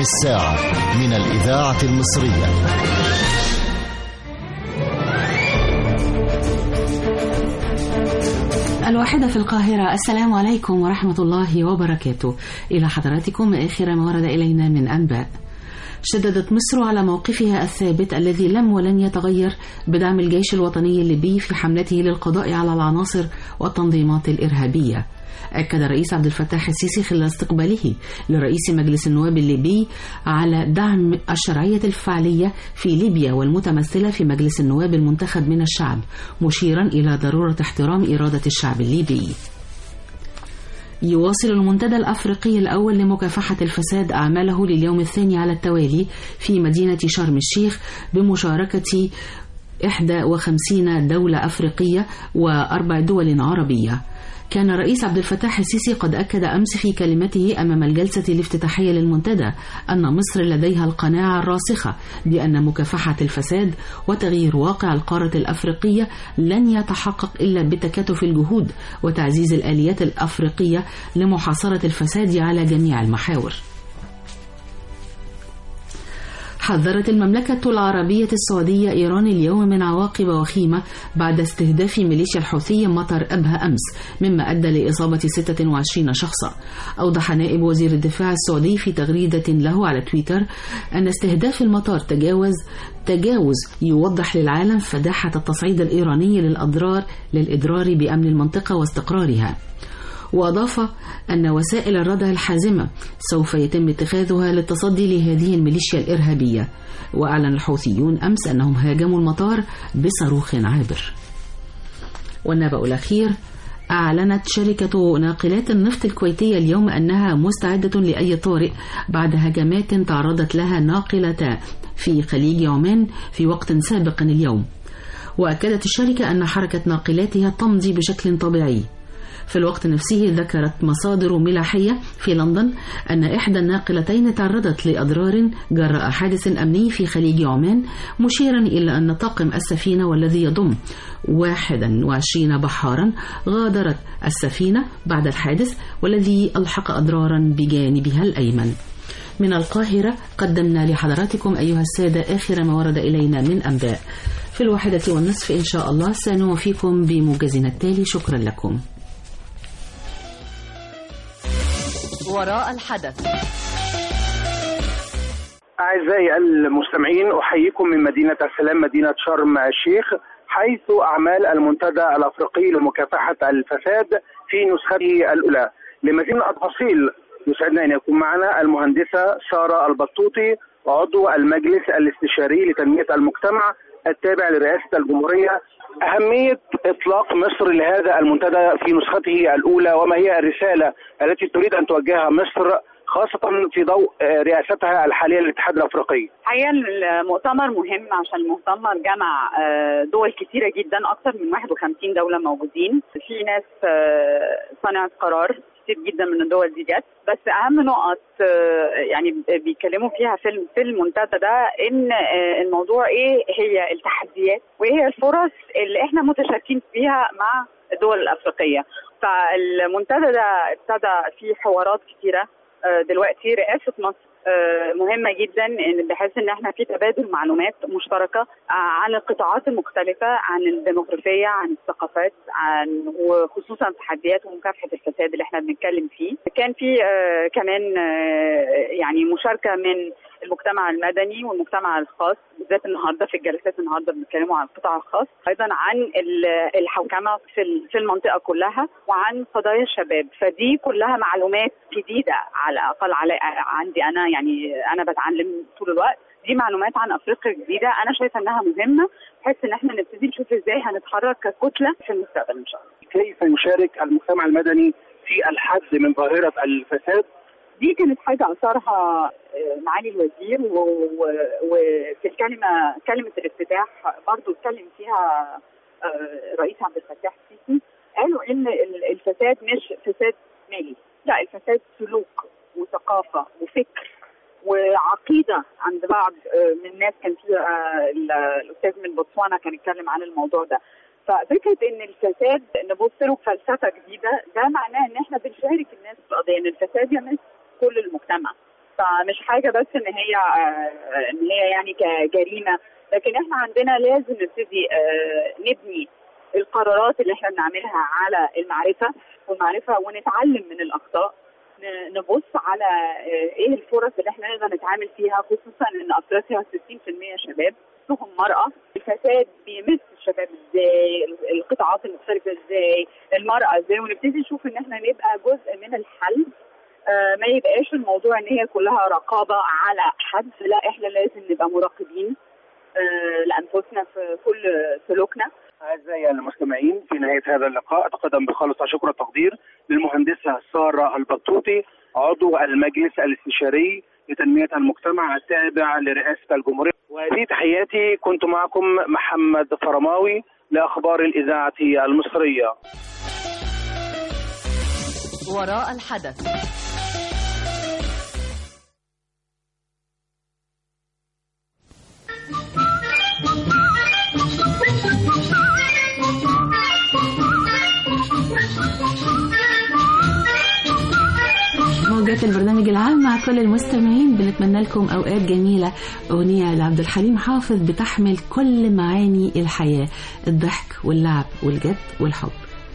الساعة من الإذاعة المصرية الواحدة في القاهرة السلام عليكم ورحمة الله وبركاته إلى حضراتكم آخر ما ورد إلينا من أنباء شددت مصر على موقفها الثابت الذي لم ولن يتغير بدعم الجيش الوطني الليبي في حملته للقضاء على العناصر والتنظيمات الإرهابية أكد الرئيس عبد الفتاح السيسي خلال استقباله لرئيس مجلس النواب الليبي على دعم الشرعية الفعلية في ليبيا والمتمثلة في مجلس النواب المنتخب من الشعب مشيرا إلى ضرورة احترام إرادة الشعب الليبي يواصل المنتدى الأفريقي الأول لمكافحة الفساد أعماله لليوم الثاني على التوالي في مدينة شرم الشيخ بمشاركة 51 دولة أفريقية وأربع دول عربية كان الرئيس عبد الفتاح السيسي قد أكد أمس في كلمته أمام الجلسة الافتتاحية للمنتدى أن مصر لديها القناعة الراسخة بأن مكافحة الفساد وتغيير واقع القارة الأفريقية لن يتحقق إلا بتكاتف الجهود وتعزيز الآليات الأفريقية لمحاصرة الفساد على جميع المحاور. حذرت المملكة العربية السعودية إيران اليوم من عواقب وخيمة بعد استهداف ميليشيا الحوثي مطر أبها أمس مما أدى لإصابة 26 شخصا أوضح نائب وزير الدفاع السعودي في تغريدة له على تويتر أن استهداف المطار تجاوز تجاوز يوضح للعالم فداحة التصعيد الإيراني للأضرار للإضرار بأمن المنطقة واستقرارها وأضاف أن وسائل الردع الحازمة سوف يتم اتخاذها للتصدي لهذه الميليشيا الإرهابية وأعلن الحوثيون أمس أنهم هاجموا المطار بصاروخ عابر والنبأ الأخير أعلنت شركة ناقلات النفط الكويتية اليوم أنها مستعدة لأي طارئ بعد هجمات تعرضت لها ناقلتان في خليج عمان في وقت سابق اليوم وأكدت الشركة أن حركة ناقلاتها تمضي بشكل طبيعي في الوقت نفسه ذكرت مصادر ملاحية في لندن أن إحدى الناقلتين تعرضت لأضرار جراء حادث أمني في خليج عمان مشيرا إلى أن طاقم السفينة والذي يضم 21 بحارا غادرت السفينة بعد الحادث والذي ألحق أضرارا بجانبها الأيمن من القاهرة قدمنا لحضراتكم أيها السادة آخر ما ورد إلينا من أنباء في الواحدة والنصف إن شاء الله سنوفيكم بموجزنا التالي شكرا لكم وراء الحدث أعزائي المستمعين أحييكم من مدينة السلام مدينة شرم الشيخ حيث أعمال المنتدى الأفريقي لمكافحة الفساد في نسخته الأولى لمزيد من التفاصيل يسعدنا أن يكون معنا المهندسة سارة البطوطي عضو المجلس الاستشاري لتنمية المجتمع التابع لرئاسة الجمهورية أهمية إطلاق مصر لهذا المنتدى في نسخته الأولى وما هي الرسالة التي تريد أن توجهها مصر خاصة في ضوء رئاستها الحالية للاتحاد الأفريقي حقيقة المؤتمر مهم عشان المؤتمر جمع دول كتيرة جدا أكثر من 51 دولة موجودين في ناس صنعت قرار كتير جدا من الدول دي جت بس اهم نقط يعني بيتكلموا فيها في في المنتدى ده ان الموضوع ايه هي التحديات وايه هي الفرص اللي احنا متشاركين فيها مع الدول الافريقيه فالمنتدى ده ابتدى فيه حوارات كتيره دلوقتي رئاسه مصر مهمه جدا بحيث ان احنا في تبادل معلومات مشتركه عن القطاعات المختلفه عن الديموغرافيه عن الثقافات عن وخصوصا تحديات ومكافحه الفساد اللي احنا بنتكلم فيه كان في كمان يعني مشاركه من المجتمع المدني والمجتمع الخاص بالذات النهارده في الجلسات النهارده بنتكلموا عن القطاع الخاص ايضا عن الحوكمه في في المنطقه كلها وعن قضايا الشباب فدي كلها معلومات جديده على الاقل على عندي انا يعني انا بتعلم طول الوقت دي معلومات عن افريقيا جديده انا شايفه انها مهمه بحيث ان احنا نبتدي نشوف ازاي هنتحرك ككتله في المستقبل ان شاء الله. كيف يشارك المجتمع المدني في الحد من ظاهره الفساد دي كانت حاجة أثارها معالي الوزير وفي الكلمة كلمة الافتتاح برضو اتكلم فيها الرئيس عبد الفتاح السيسي قالوا إن الفساد مش فساد مالي لا الفساد سلوك وثقافة وفكر وعقيدة عند بعض من الناس كان في الأستاذ من بوتسوانا كان يتكلم عن الموضوع ده ففكره ان الفساد نبص له بفلسفه جديده ده معناه ان احنا بنشارك الناس في القضيه ان الفساد يمس كل المجتمع فمش حاجه بس ان هي آه، ان هي يعني كجريمه لكن احنا عندنا لازم نبتدي آه، نبني القرارات اللي احنا بنعملها على المعرفه والمعرفه ونتعلم من الاخطاء ن- نبص على آه، ايه الفرص اللي احنا نقدر نتعامل فيها خصوصا ان افريقيا 60% شباب نصهم مرأة الفساد بيمس الشباب ازاي ال- القطاعات المختلفة ازاي المرأة ازاي ونبتدي نشوف ان احنا نبقى جزء من الحل آه، ما يبقاش الموضوع ان هي كلها رقابة على حد لا احنا لازم نبقى مراقبين آه، لأنفسنا في كل سلوكنا أعزائي المستمعين في نهاية هذا اللقاء أتقدم بخالص الشكر والتقدير للمهندسة سارة البطوطي عضو المجلس الاستشاري لتنمية المجتمع التابع لرئاسة الجمهورية وهذه تحياتي كنت معكم محمد فرماوي لأخبار الإذاعة المصرية وراء الحدث موجات البرنامج العام مع كل المستمعين بنتمنى لكم أوقات جميلة أغنية لعبد الحليم حافظ بتحمل كل معاني الحياة الضحك واللعب والجد والحب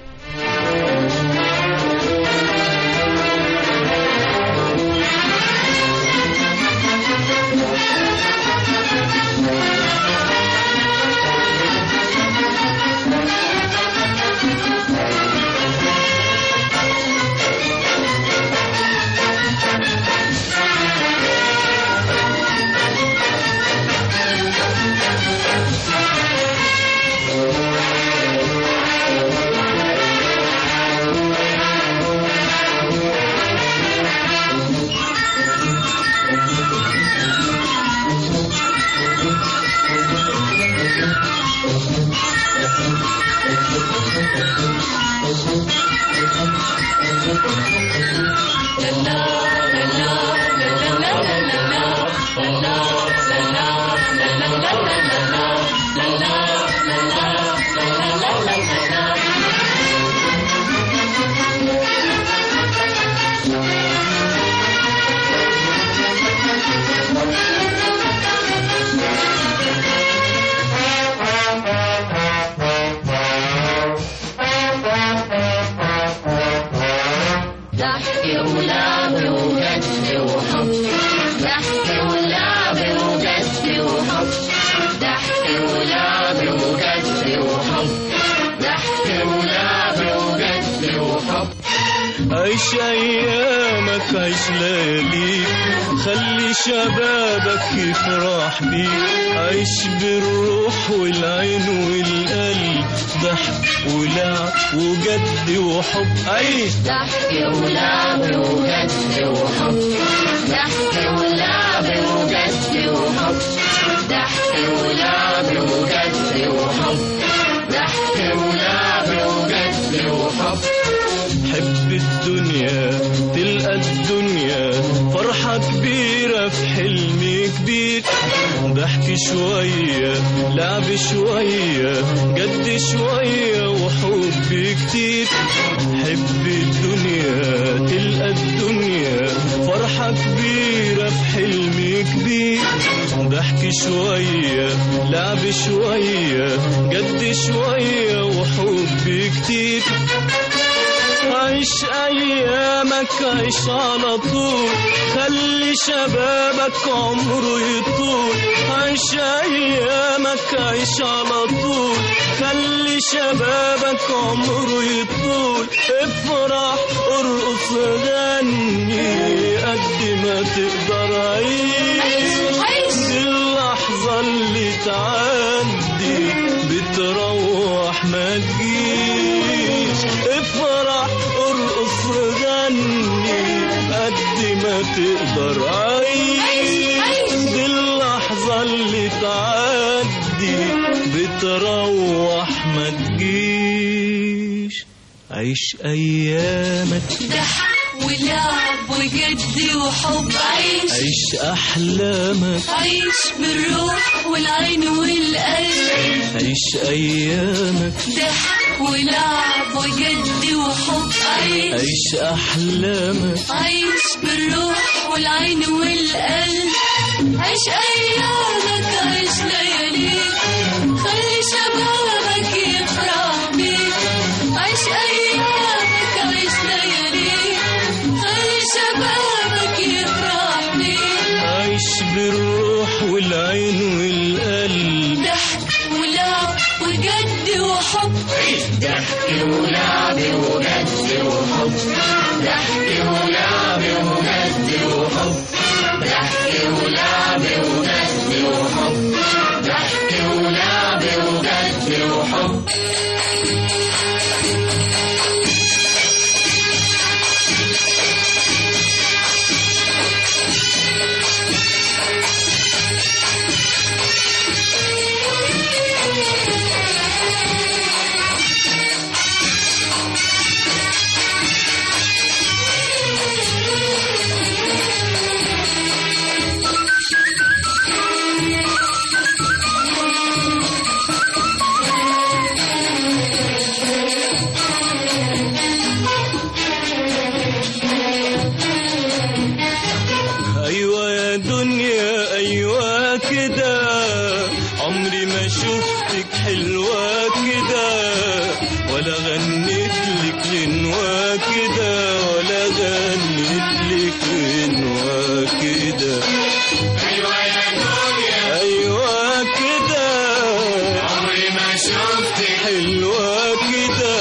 ضحك ولعب وجد وحب ضحك ولعب وجد وحب ضحك ولعب وجد وحب ضحك ولعب وجد وحب عيش ايامك عيش لياليك خلي شبابك يفرح بيك عيش بالروح والعين والقلب ضحك ولعب وجد وحب عيش ضحك ولعب وجد وحب ضحك ولعب وجد وحب ضحك ولعب وجد وحب ضحك ولعب وجد وحب حب الدنيا تلقى الدنيا فرحة كبيرة في حلم كبير ضحك شوية لعب شوية جد شوية وحب كتير حب الدنيا تلقى الدنيا فرحة كبيرة في حلم كبير ضحك شوية لعب شوية جد شوية وحب كتير عيش ايامك عيش على طول خلي شبابك عمره يطول عيش ايامك عيش على طول خلي شبابك عمره يطول افرح ارقص غني قد ما تقدر عيش دي اللحظة اللي تعدي بتروح ما تجيش افرح ارقص غني قد ما تقدر عيش دي اللحظة اللي تعدي بتروح ما تجيش عيش ايامك ضحك ولعب وجد وحب عيش عيش احلامك عيش بالروح والعين والقلب عيش ايامك ضحك ولعب وجد وحب عيش عيش أحلامك عيش بالروح والعين والقلب عيش أيامك عيش لياليك خلي شبابك يفرح بيك عيش أيامك عيش لياليك خلي شبابك يفرح بيك عيش بالروح والعين والقلب ضحك ولعب وجد وحب ضحك ولعب وجد وحب ضحك ولعب وجد وحب ضحك ولعب وجد وحب ضحك ولعب وجد وحب أيوة يا دنيا أيوة كده عمري ما شفتك حلوة كده ولا غنيت لك غنوة كده ولا غنيت لك غنوة كده أيوة يا دنيا أيوة كده عمري ما شفتك حلوة كده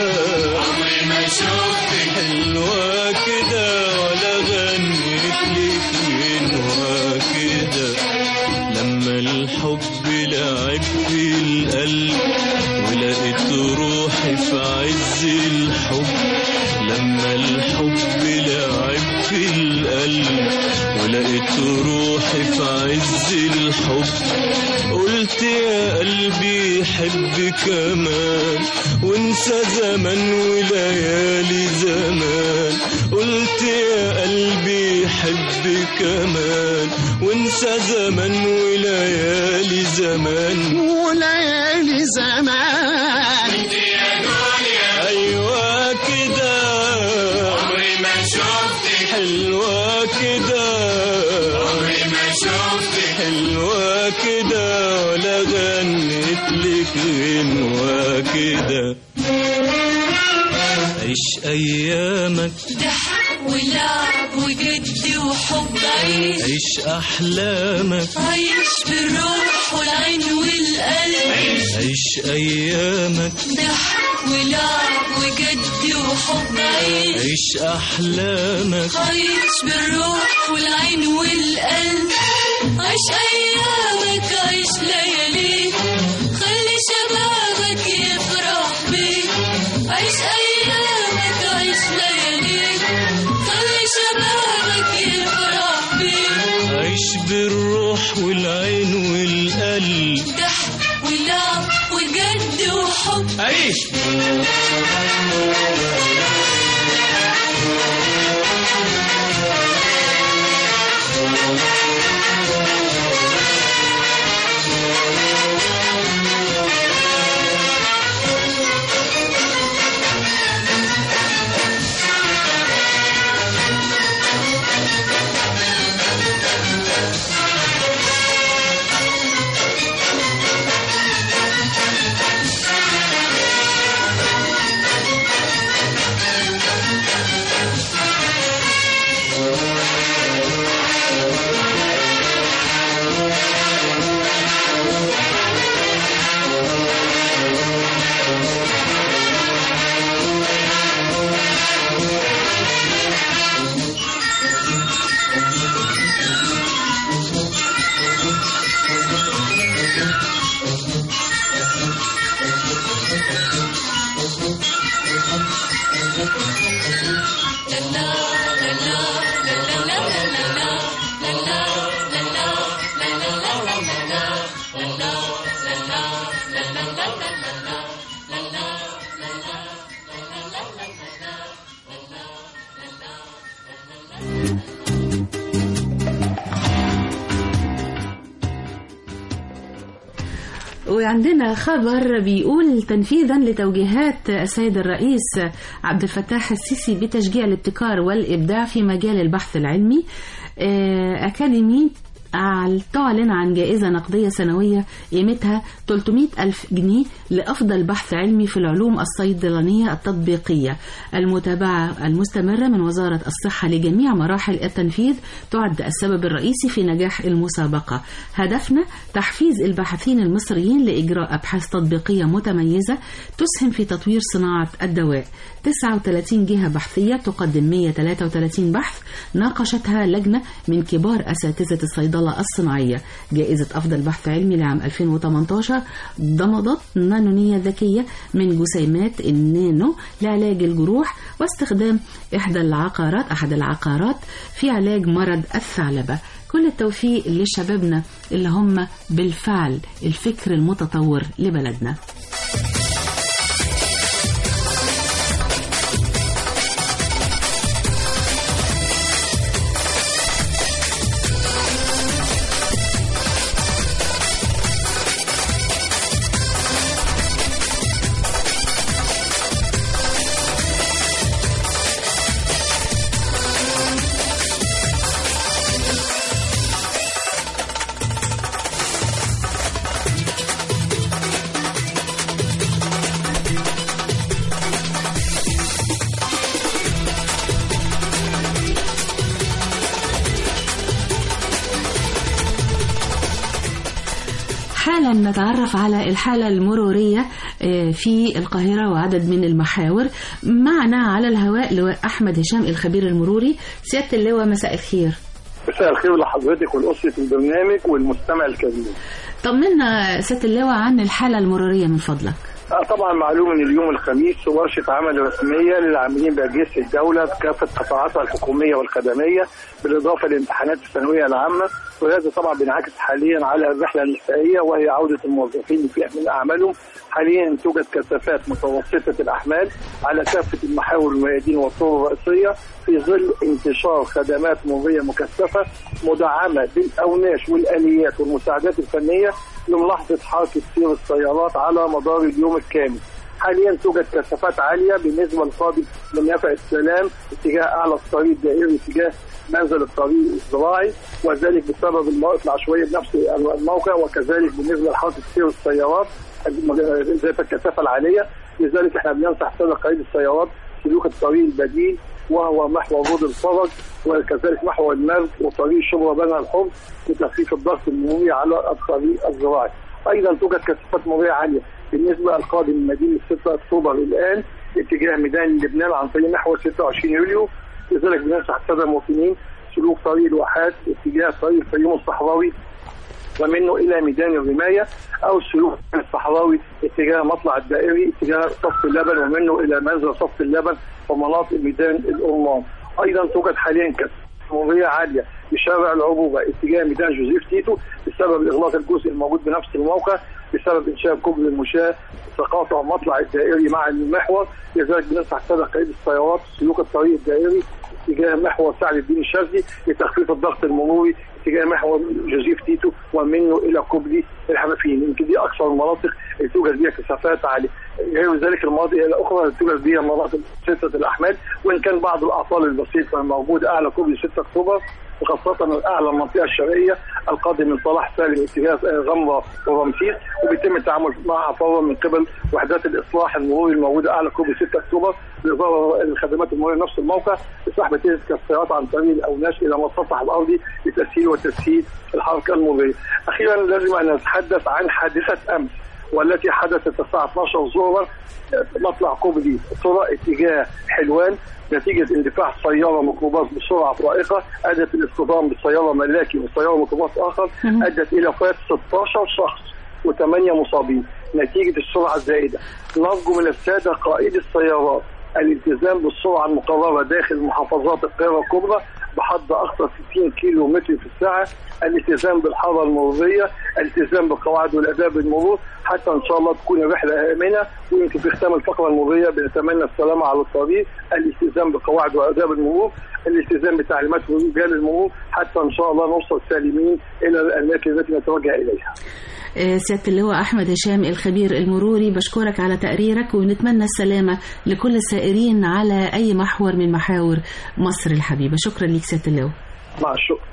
عمري ما شفتك حلوة كده ولا غنيت لك غنوة كده لما الحب لعب في القلب ولقيت روحي في عز الحب لما الحب لعب في القلب ولقيت روحي في عز الحب قلت يا قلبي حب كمان وانسى زمن وليالي زمان قلت يا قلبي حب كمان وانسى زمن وليالي زمان وليالي زمان انت يا دنيا ايوه كده عمري ما شفتك حلوه كده عمري ما شفتك حلوة كده ولا غنيت لك غنوة كده عيش أيامك ضحك ولعب وجد وحب عيش عيش أحلامك عيش بالروح والعين والقلب عيش أيامك ضحك ولعب وجد وحب عيش عيش أحلامك عيش بالروح والعين والقلب عيش أيامك عيش لياليك خلي شبابك يفرح بيك عيش أيامك عيش لياليك خلي شبابك يفرح بيك عيش بالروح والعين والقلب ضحك ولعب وجد وحب عيش وعندنا خبر بيقول تنفيذا لتوجيهات السيد الرئيس عبد الفتاح السيسي بتشجيع الابتكار والإبداع في مجال البحث العلمي آه، أكاديمي عل- تعلن عن جائزة نقدية سنوية قيمتها 300 ألف جنيه لأفضل بحث علمي في العلوم الصيدلانية التطبيقية المتابعة المستمرة من وزارة الصحة لجميع مراحل التنفيذ تعد السبب الرئيسي في نجاح المسابقة هدفنا تحفيز الباحثين المصريين لإجراء أبحاث تطبيقية متميزة تسهم في تطوير صناعة الدواء 39 جهة بحثية تقدم 133 بحث ناقشتها لجنة من كبار أساتذة الصيدلة الصناعية جائزة أفضل بحث علمي لعام 2018 ضمضت نانونية ذكية من جسيمات النانو لعلاج الجروح واستخدام إحدى العقارات أحد العقارات في علاج مرض الثعلبة كل التوفيق لشبابنا اللي هم بالفعل الفكر المتطور لبلدنا حالا نتعرف على الحالة المرورية آه، في القاهرة وعدد من المحاور معنا على الهواء لواء أحمد هشام الخبير المروري سيادة اللواء مساء الخير مساء الخير لحضرتك ولأسرة البرنامج والمستمع الكريم. طمنا سيادة اللواء عن الحالة المرورية من فضلك آه، طبعا معلوم ان اليوم الخميس ورشه عمل رسميه للعاملين باجهزه الدوله بكافه قطاعاتها الحكوميه والخدميه بالاضافه للامتحانات الثانويه العامه وهذا طبعا بينعكس حاليا على الرحله النسائيه وهي عوده الموظفين في من اعمالهم حاليا توجد كثافات متوسطه الاحمال على كافه المحاور الميادين والطرق الرئيسيه في ظل انتشار خدمات مروريه مكثفه مدعمه بالاوناش والاليات والمساعدات الفنيه لملاحظه حركه سير السيارات على مدار اليوم الكامل. حاليا توجد كثافات عاليه بالنسبه للقادم من نفق السلام اتجاه اعلى الطريق الدائري اتجاه منزل الطريق الزراعي وذلك بسبب المواقف العشوائيه بنفس الموقع وكذلك بالنسبه لحركه سير السيارات ذات الكثافه العاليه لذلك احنا بننصح سادة قائد السيارات سلوك الطريق البديل وهو محور رود الفرج وكذلك محور المرج وطريق شبرا بنها الحر لتخفيف الضغط المروري على الطريق الزراعي. ايضا توجد كثافات مروريه عاليه بالنسبه القادم من مدينه 6 اكتوبر الان اتجاه ميدان لبنان عن طريق محور 26 يوليو لذلك بننصح الساده المواطنين سلوك طريق الواحات اتجاه طريق الفيوم الصحراوي ومنه الى ميدان الرمايه او السلوك الصحراوي اتجاه مطلع الدائري اتجاه صف اللبن ومنه الى منزل صف اللبن ومناطق ميدان الأرمان ايضا توجد حاليا مروريه عاليه بشارع العروبه اتجاه ميدان جوزيف تيتو بسبب اغلاق الجزء الموجود بنفس الموقع بسبب انشاء كوبري المشاة تقاطع مطلع الدائري مع المحور لذلك بننصح سادة قائد السيارات سلوك الطريق الدائري اتجاه محور سعد الدين الشاذلي لتخفيف الضغط المروري اتجاه محور جوزيف تيتو ومنه الى كوبري الحنفيين يمكن دي اكثر المناطق اللي توجد بها كثافات عاليه غير ذلك المناطق الاخرى اللي توجد بها مناطق سته الاحمال وان كان بعض الاعطال البسيطه موجوده اعلى كوبري 6 اكتوبر وخاصة أعلى المنطقة الشرقية القادم من صلاح سالم اتجاه غمرة ورمسيس وبيتم التعامل معها فورا من قبل وحدات الإصلاح المروري الموجودة أعلى كوبري 6 أكتوبر بالإضافة للخدمات المرورية نفس الموقع لسحب تلك السيارات عن طريق الأوناش إلى مسطح الأرضي لتسهيل وتسهيل الحركة المرورية. أخيرا لازم أن نتحدث عن حادثة أمس والتي حدثت الساعة 12 ظهرا مطلع كوبري طرق اتجاه حلوان نتيجة اندفاع سيارة ميكروباص بسرعة فائقة أدت الاصطدام بسيارة ملاكي وسيارة ميكروباص آخر أدت إلى وفاة 16 شخص وثمانية مصابين نتيجة السرعة الزائدة نرجو من السادة قائد السيارات الالتزام بالسرعة المقررة داخل محافظات القاهرة الكبرى بحد أقصى 60 كيلو متر في الساعة الالتزام بالحارة المرورية الالتزام بقواعد والآداب المرور حتى إن شاء الله تكون الرحلة آمنة ويمكن في ختام الفقرة المرورية بنتمنى السلامة على الطريق الالتزام بقواعد وآداب المرور الالتزام بتعليمات رجال المرور حتى إن شاء الله نوصل سالمين إلى الأماكن التي نتوجه إليها آه، سيادة اللواء أحمد هشام الخبير المروري بشكرك على تقريرك ونتمنى السلامة لكل السائرين على أي محور من محاور مصر الحبيبة شكرا ليك سيادة اللواء مع الشكر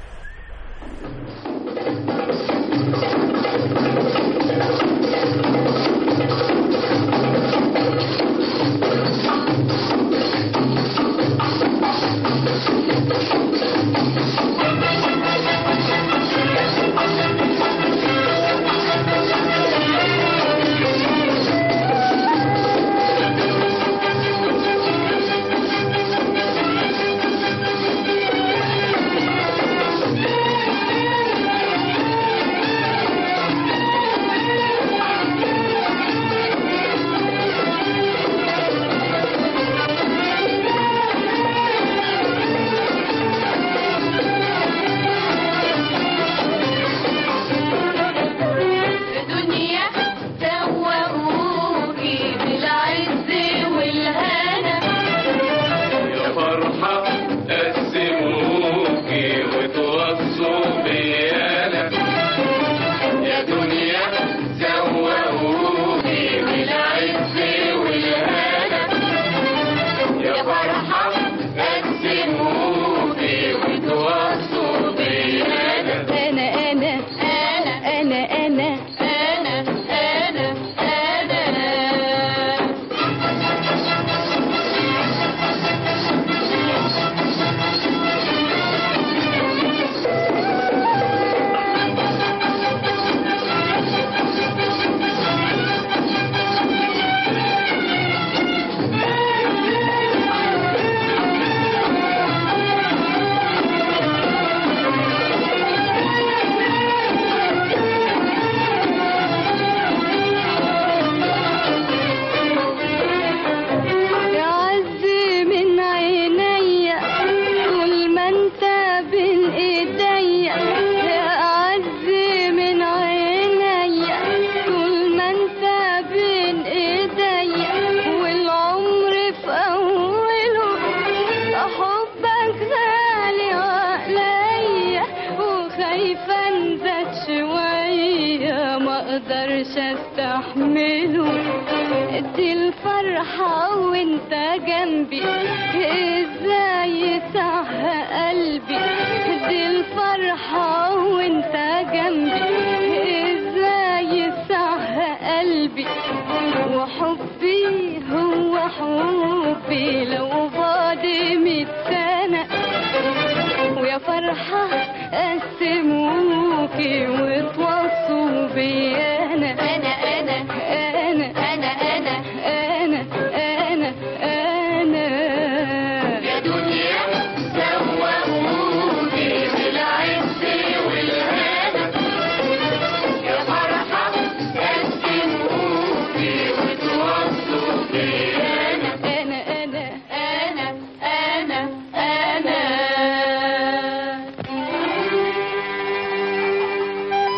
دنيا توهوكي بالعز والهنا يا فرحة قسموكي وتوصوا بيانا يا دنيا زوقوكي بالعز والهنا يا فرحة قسموكي وتوصوا بيانا أنا أنا أنا أنا أنا أنا أنا أنا يعز من عينيا طول ما انت بين ايديا يعز من عينيا طول ما انت بين ايديا والعمر في اوله حبك غالي عليا وخايفه انزل شويه ما اقدرش استحمله دي الفرحة وانت جنبي ازاي صح قلبي دي الفرحة وانت جنبي ازاي صح قلبي وحبي هو حبي لو بعد مية سنة ويا فرحة قسموكي وتوصوا بي أنا أنا أنا أنا أنا أنا أنا أنا أنا يا دنيا زوقوكي بالعز والهنا يا فرحة قسموكي وتوصوا بيانا أنا أنا أنا أنا أنا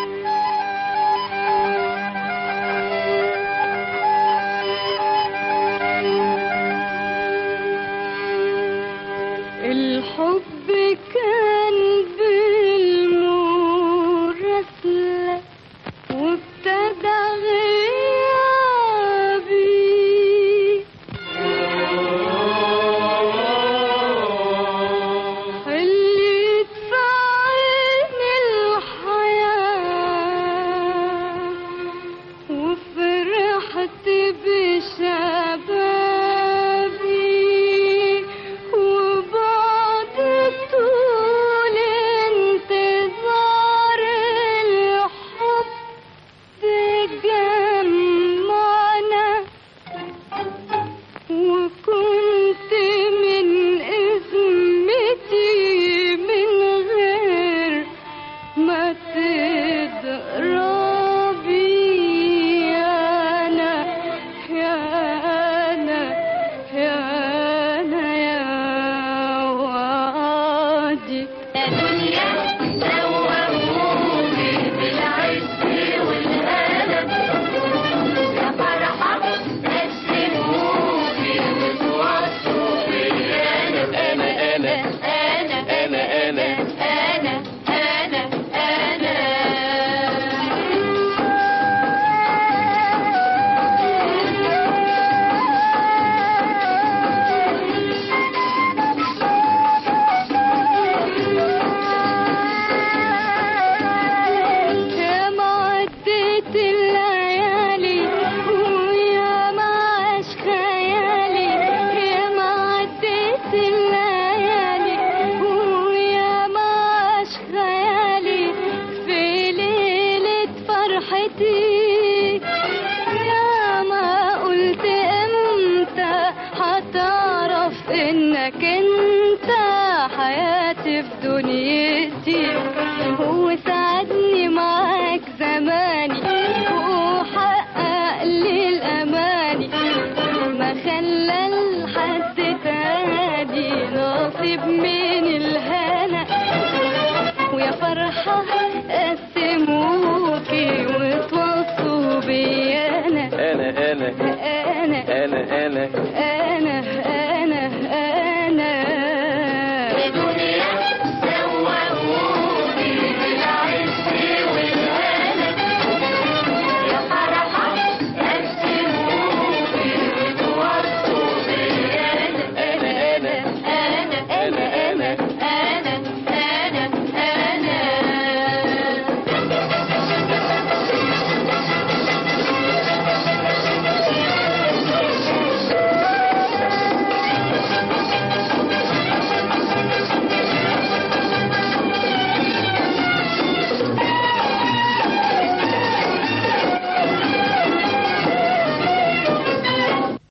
دنيتي يا ما قلت امتى هتعرف انك انت حياتي في دنيتي هو ساعدني معاك زماني وحقق لي الاماني ما خلى لحد تاني نصيب مني